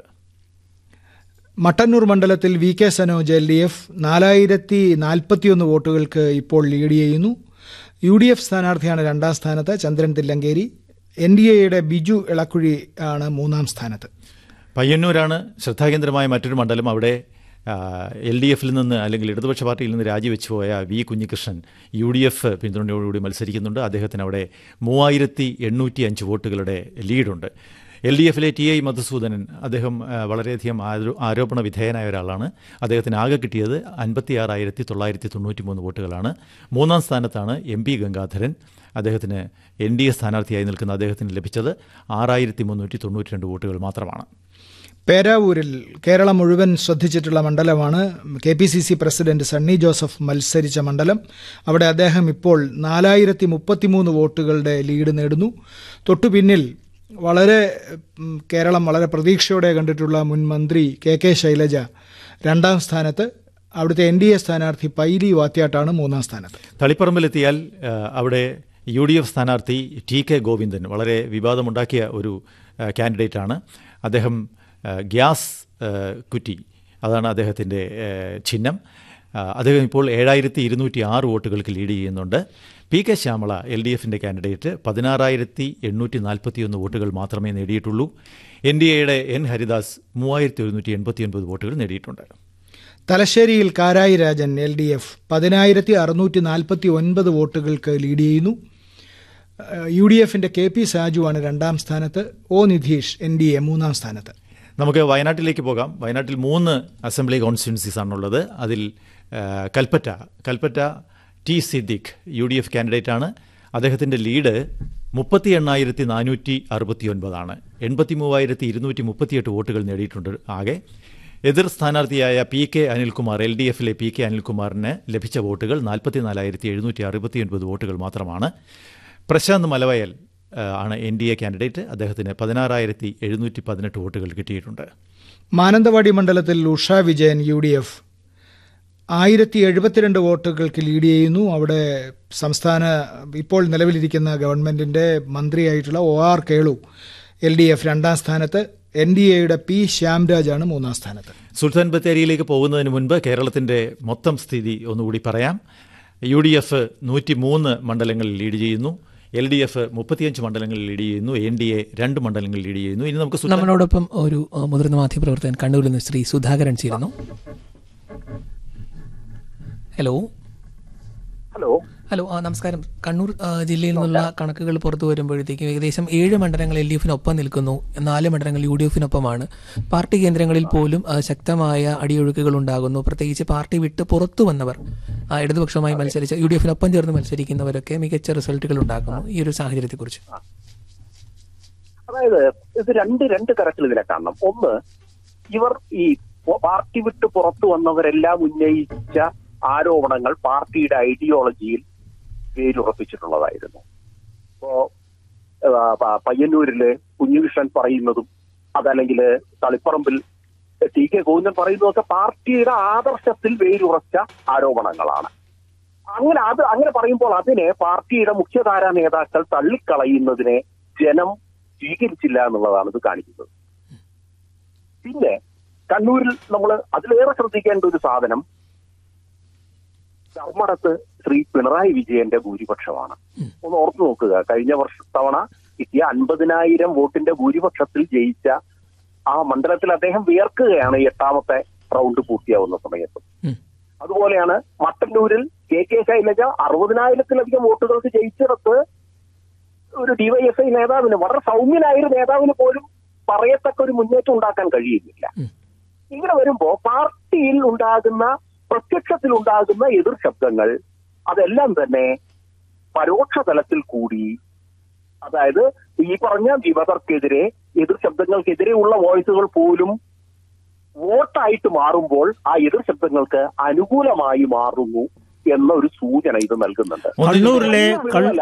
മട്ടന്നൂർ മണ്ഡലത്തിൽ V K Sanoj L D F നാലായിരത്തി നാൽപ്പത്തിയൊന്ന് വോട്ടുകൾക്ക് ഇപ്പോൾ ലീഡ് ചെയ്യുന്നു യു ഡി എഫ് സ്ഥാനാർത്ഥിയാണ് രണ്ടാം സ്ഥാനത്ത് ചന്ദ്രൻ തില്ലങ്കേരി എൻ ഡി എയുടെ ബിജു ഇളക്കുഴി ആണ് മൂന്നാം സ്ഥാനത്ത് പയ്യന്നൂരാണ് ശ്രദ്ധാകേന്ദ്രമായ മറ്റൊരു മണ്ഡലം അവിടെ എൽ ഡി എഫിൽ നിന്ന് അല്ലെങ്കിൽ ഇടതുപക്ഷ പാർട്ടിയിൽ നിന്ന് രാജിവെച്ചു പോയ V Kunhikrishnan U D F പിന്തുണയോടുകൂടി മത്സരിക്കുന്നുണ്ട് അദ്ദേഹത്തിന് അവിടെ മൂവായിരത്തി എണ്ണൂറ്റി അഞ്ച് വോട്ടുകളുടെ ലീഡുണ്ട് എൽ ഡി എഫിലെ ടി ഐ മധുസൂദനൻ അദ്ദേഹം വളരെയധികം ആരോപണ വിധേയനായ ഒരാളാണ് അദ്ദേഹത്തിന് ആകെ കിട്ടിയത് അൻപത്തിയാറായിരത്തി തൊള്ളായിരത്തി തൊണ്ണൂറ്റി മൂന്ന് വോട്ടുകളാണ് മൂന്നാം സ്ഥാനത്താണ് എം പി ഗംഗാധരൻ അദ്ദേഹത്തിന് എൻ ഡി എ സ്ഥാനാർത്ഥിയായി നിൽക്കുന്ന അദ്ദേഹത്തിന് ലഭിച്ചത് ആറായിരത്തി മുന്നൂറ്റി തൊണ്ണൂറ്റി രണ്ട് വോട്ടുകൾ മാത്രമാണ് പേരാവൂരിൽ കേരളം മുഴുവൻ ശ്രദ്ധിച്ചിട്ടുള്ള മണ്ഡലമാണ് K P C C president Sunny Joseph മത്സരിച്ച മണ്ഡലം അവിടെ അദ്ദേഹം ഇപ്പോൾ നാലായിരത്തി മുപ്പത്തിമൂന്ന് വോട്ടുകളുടെ ലീഡ് നേടുന്നു തൊട്ടു പിന്നിൽ വളരെ കേരളം വളരെ പ്രതീക്ഷയോടെ കണ്ടിട്ടുള്ള മുൻ മന്ത്രി കെ കെ ശൈലജ രണ്ടാം സ്ഥാനത്ത് അവിടുത്തെ എൻ ഡി എ സ്ഥാനാർത്ഥി പൈലി വാത്യാട്ടാണ് മൂന്നാം സ്ഥാനത്ത് തളിപ്പറമ്പിലെത്തിയാൽ അവിടെ യു ഡി എഫ് സ്ഥാനാർത്ഥി ടി കെ ഗോവിന്ദൻ വളരെ വിവാദമുണ്ടാക്കിയ ഒരു കാൻഡിഡേറ്റാണ് അദ്ദേഹം ഗ്യാസ് കുറ്റി അതാണ് അദ്ദേഹത്തിൻ്റെ ചിഹ്നം അദ്ദേഹം ഇപ്പോൾ ഏഴായിരത്തി ഇരുന്നൂറ്റി ആറ് വോട്ടുകൾക്ക് ലീഡ് ചെയ്യുന്നുണ്ട് P K Shyamala L D എഫിൻ്റെ കാൻഡിഡേറ്റ് പതിനാറായിരത്തി എണ്ണൂറ്റി നാൽപ്പത്തിയൊന്ന് വോട്ടുകൾ മാത്രമേ നേടിയിട്ടുള്ളൂ എൻ ഡി എയുടെ എൻ ഹരിദാസ് മൂവായിരത്തി ഒരുന്നൂറ്റി എൺപത്തിയൊൻപത് വോട്ടുകൾ നേടിയിട്ടുണ്ട് തലശ്ശേരിയിൽ Karayi Rajan L D F പതിനായിരത്തി അറുന്നൂറ്റി നാൽപ്പത്തി ഒൻപത് വോട്ടുകൾക്ക് ലീഡ് ചെയ്യുന്നു യു ഡി എഫിന്റെ കെ പി സാജുവാണ് രണ്ടാം സ്ഥാനത്ത് O Nidheesh N D A മൂന്നാം സ്ഥാനത്ത് നമുക്ക് വയനാട്ടിലേക്ക് പോകാം വയനാട്ടിൽ മൂന്ന് അസംബ്ലി കോൺസ്റ്റിറ്റ്യൻസീസ് ആണുള്ളത് അതിൽ Kalpetta Kalpetta T Siddique U D F കാൻഡിഡേറ്റാണ് അദ്ദേഹത്തിൻ്റെ ലീഡ് മുപ്പത്തി എണ്ണായിരത്തി നാനൂറ്റി അറുപത്തി ഒൻപതാണ് എൺപത്തി മൂവായിരത്തി ഇരുന്നൂറ്റി മുപ്പത്തിയെട്ട് വോട്ടുകൾ നേടിയിട്ടുണ്ട് ആകെ എതിർ സ്ഥാനാർത്ഥിയായ P K Anilkumar L D എഫിലെ പി കെ അനിൽകുമാറിന് ലഭിച്ച വോട്ടുകൾ നാൽപ്പത്തി നാലായിരത്തി എഴുന്നൂറ്റി അറുപത്തി ഒൻപത് വോട്ടുകൾ മാത്രമാണ് പ്രശാന്ത് മലവയൽ ആണ് എൻ ഡി എ കാൻഡിഡേറ്റ് അദ്ദേഹത്തിന് പതിനാറായിരത്തി എഴുന്നൂറ്റി പതിനെട്ട് വോട്ടുകൾ കിട്ടിയിട്ടുണ്ട് മാനന്തവാടി മണ്ഡലത്തിൽ Usha Vijayan U D F ആയിരത്തി എഴുപത്തിരണ്ട് വോട്ടുകൾക്ക് ലീഡ് ചെയ്യുന്നു അവിടെ സംസ്ഥാന ഇപ്പോൾ നിലവിലിരിക്കുന്ന ഗവൺമെന്റിന്റെ മന്ത്രിയായിട്ടുള്ള O R Kelu L D F രണ്ടാം സ്ഥാനത്ത് എൻ ഡി എയുടെ പി ശ്യാംരാജാണ് മൂന്നാം സ്ഥാനത്ത് സുൽത്താൻ ബത്തേരിയിലേക്ക് പോകുന്നതിന് മുൻപ് കേരളത്തിന്റെ മൊത്തം സ്ഥിതി ഒന്നുകൂടി പറയാം യു ഡി എഫ് നൂറ്റി മൂന്ന് മണ്ഡലങ്ങളിൽ ലീഡ് ചെയ്യുന്നു എൽ ഡി എഫ് മുപ്പത്തിയഞ്ച് മണ്ഡലങ്ങളിൽ ലീഡ് ചെയ്യുന്നു എൻ ഡി എ രണ്ട് മണ്ഡലങ്ങളിൽ ലീഡ് ചെയ്യുന്നു ഇനി നമുക്ക് നമ്മളോടൊപ്പം ഒരു മുതിർന്ന മാധ്യമപ്രവർത്തകൻ കണ്ണൂരിൽ നിന്ന് ശ്രീ സുധാകരൻ ചേരുന്നു ഹലോ ഹലോ ഹലോ ആ നമസ്കാരം കണ്ണൂർ ജില്ലയിൽ നിന്നുള്ള കണക്കുകൾ പുറത്തു വരുമ്പോഴത്തേക്കും ഏകദേശം ഏഴ് മണ്ഡലങ്ങൾ എൽ ഡി എഫിനൊപ്പം നിൽക്കുന്നു നാല് മണ്ഡലങ്ങൾ യു ഡി എഫിനൊപ്പമാണ് പാർട്ടി കേന്ദ്രങ്ങളിൽ പോലും ശക്തമായ അടിയൊഴുക്കുകൾ ഉണ്ടാകുന്നു പ്രത്യേകിച്ച് പാർട്ടി വിട്ട് പുറത്തു വന്നവർ ഇടതുപക്ഷവുമായി മത്സരിച്ച് യു ഡി എഫിനൊപ്പം ചേർന്ന് മത്സരിക്കുന്നവരൊക്കെ മികച്ച റിസൾട്ടുകൾ ഉണ്ടാക്കുന്നു ഈ ഒരു സാഹചര്യത്തെക്കുറിച്ച് അതായത് ഇത് രണ്ട് രണ്ട് തരത്തിൽ ഇതിനെ കാണണം ഒന്ന് ഇവർ ഈ പാർട്ടി വിട്ട് പുറത്തു വന്നവരെല്ലാം ഉന്നയിച്ച ആരോപണങ്ങൾ പാർട്ടിയുടെ ഐഡിയോളജിയിൽ വേരുറപ്പിച്ചിട്ടുള്ളതായിരുന്നു ഇപ്പോ പയ്യന്നൂരില് കുഞ്ഞുകൃഷ്ണൻ പറയുന്നതും അതല്ലെങ്കിൽ തളിപ്പറമ്പിൽ ടി കെ ഗോവിന്ദൻ പറയുന്നതൊക്കെ പാർട്ടിയുടെ ആദർശത്തിൽ വേരുറച്ച ആരോപണങ്ങളാണ് അങ്ങനെ അത് അങ്ങനെ പറയുമ്പോൾ അതിനെ പാർട്ടിയുടെ മുഖ്യധാരാ നേതാക്കൾ തള്ളിക്കളയുന്നതിനെ ജനം സ്വീകരിച്ചില്ല എന്നുള്ളതാണ് ഇത് കാണിക്കുന്നത് പിന്നെ കണ്ണൂരിൽ നമ്മൾ അതിലേറെ ശ്രദ്ധിക്കേണ്ട ഒരു സാധനം ധർമ്മടത്ത് ശ്രീ പിണറായി വിജയന്റെ ഭൂരിപക്ഷമാണ് ഒന്ന് ഓർത്തു നോക്കുക കഴിഞ്ഞ വർഷ തവണ കിട്ടിയ അൻപതിനായിരം വോട്ടിന്റെ ഭൂരിപക്ഷത്തിൽ ജയിച്ച ആ മണ്ഡലത്തിൽ അദ്ദേഹം വിയർക്കുകയാണ് എട്ടാമത്തെ റൗണ്ട് പൂർത്തിയാവുന്ന സമയത്ത് അതുപോലെയാണ് മട്ടന്നൂരിൽ കെ കെ ശൈലജ അറുപതിനായിരത്തിലധികം വോട്ടുകൾക്ക് ജയിച്ചിടത്ത് ഒരു ഡിവൈഎഫ്ഐ നേതാവിന് വളരെ സൗമ്യനായ ഒരു നേതാവിന് പോലും പറയത്തക്ക ഒരു മുന്നേറ്റം ഉണ്ടാക്കാൻ കഴിയുന്നില്ല ഇങ്ങനെ വരുമ്പോ പാർട്ടിയിൽ ഉണ്ടാകുന്ന പ്രത്യക്ഷത്തിൽ ഉണ്ടാകുന്ന എതിർ ശബ്ദങ്ങൾ അതെല്ലാം തന്നെ പരോക്ഷ തലത്തിൽ കൂടി അതായത് ഈ പറഞ്ഞ വിമതർക്കെതിരെ എതിർ ശബ്ദങ്ങൾക്കെതിരെയുള്ള വോയിസുകൾ പോലും വോട്ടായിട്ട് മാറുമ്പോൾ ആ എതിർ ശബ്ദങ്ങൾക്ക് അനുകൂലമായി മാറുന്നു എന്ന ഒരു സൂചന ഇത് നൽകുന്നുണ്ട് കണ്ണൂരിലെ വലിയ വിള്ളലല്ല.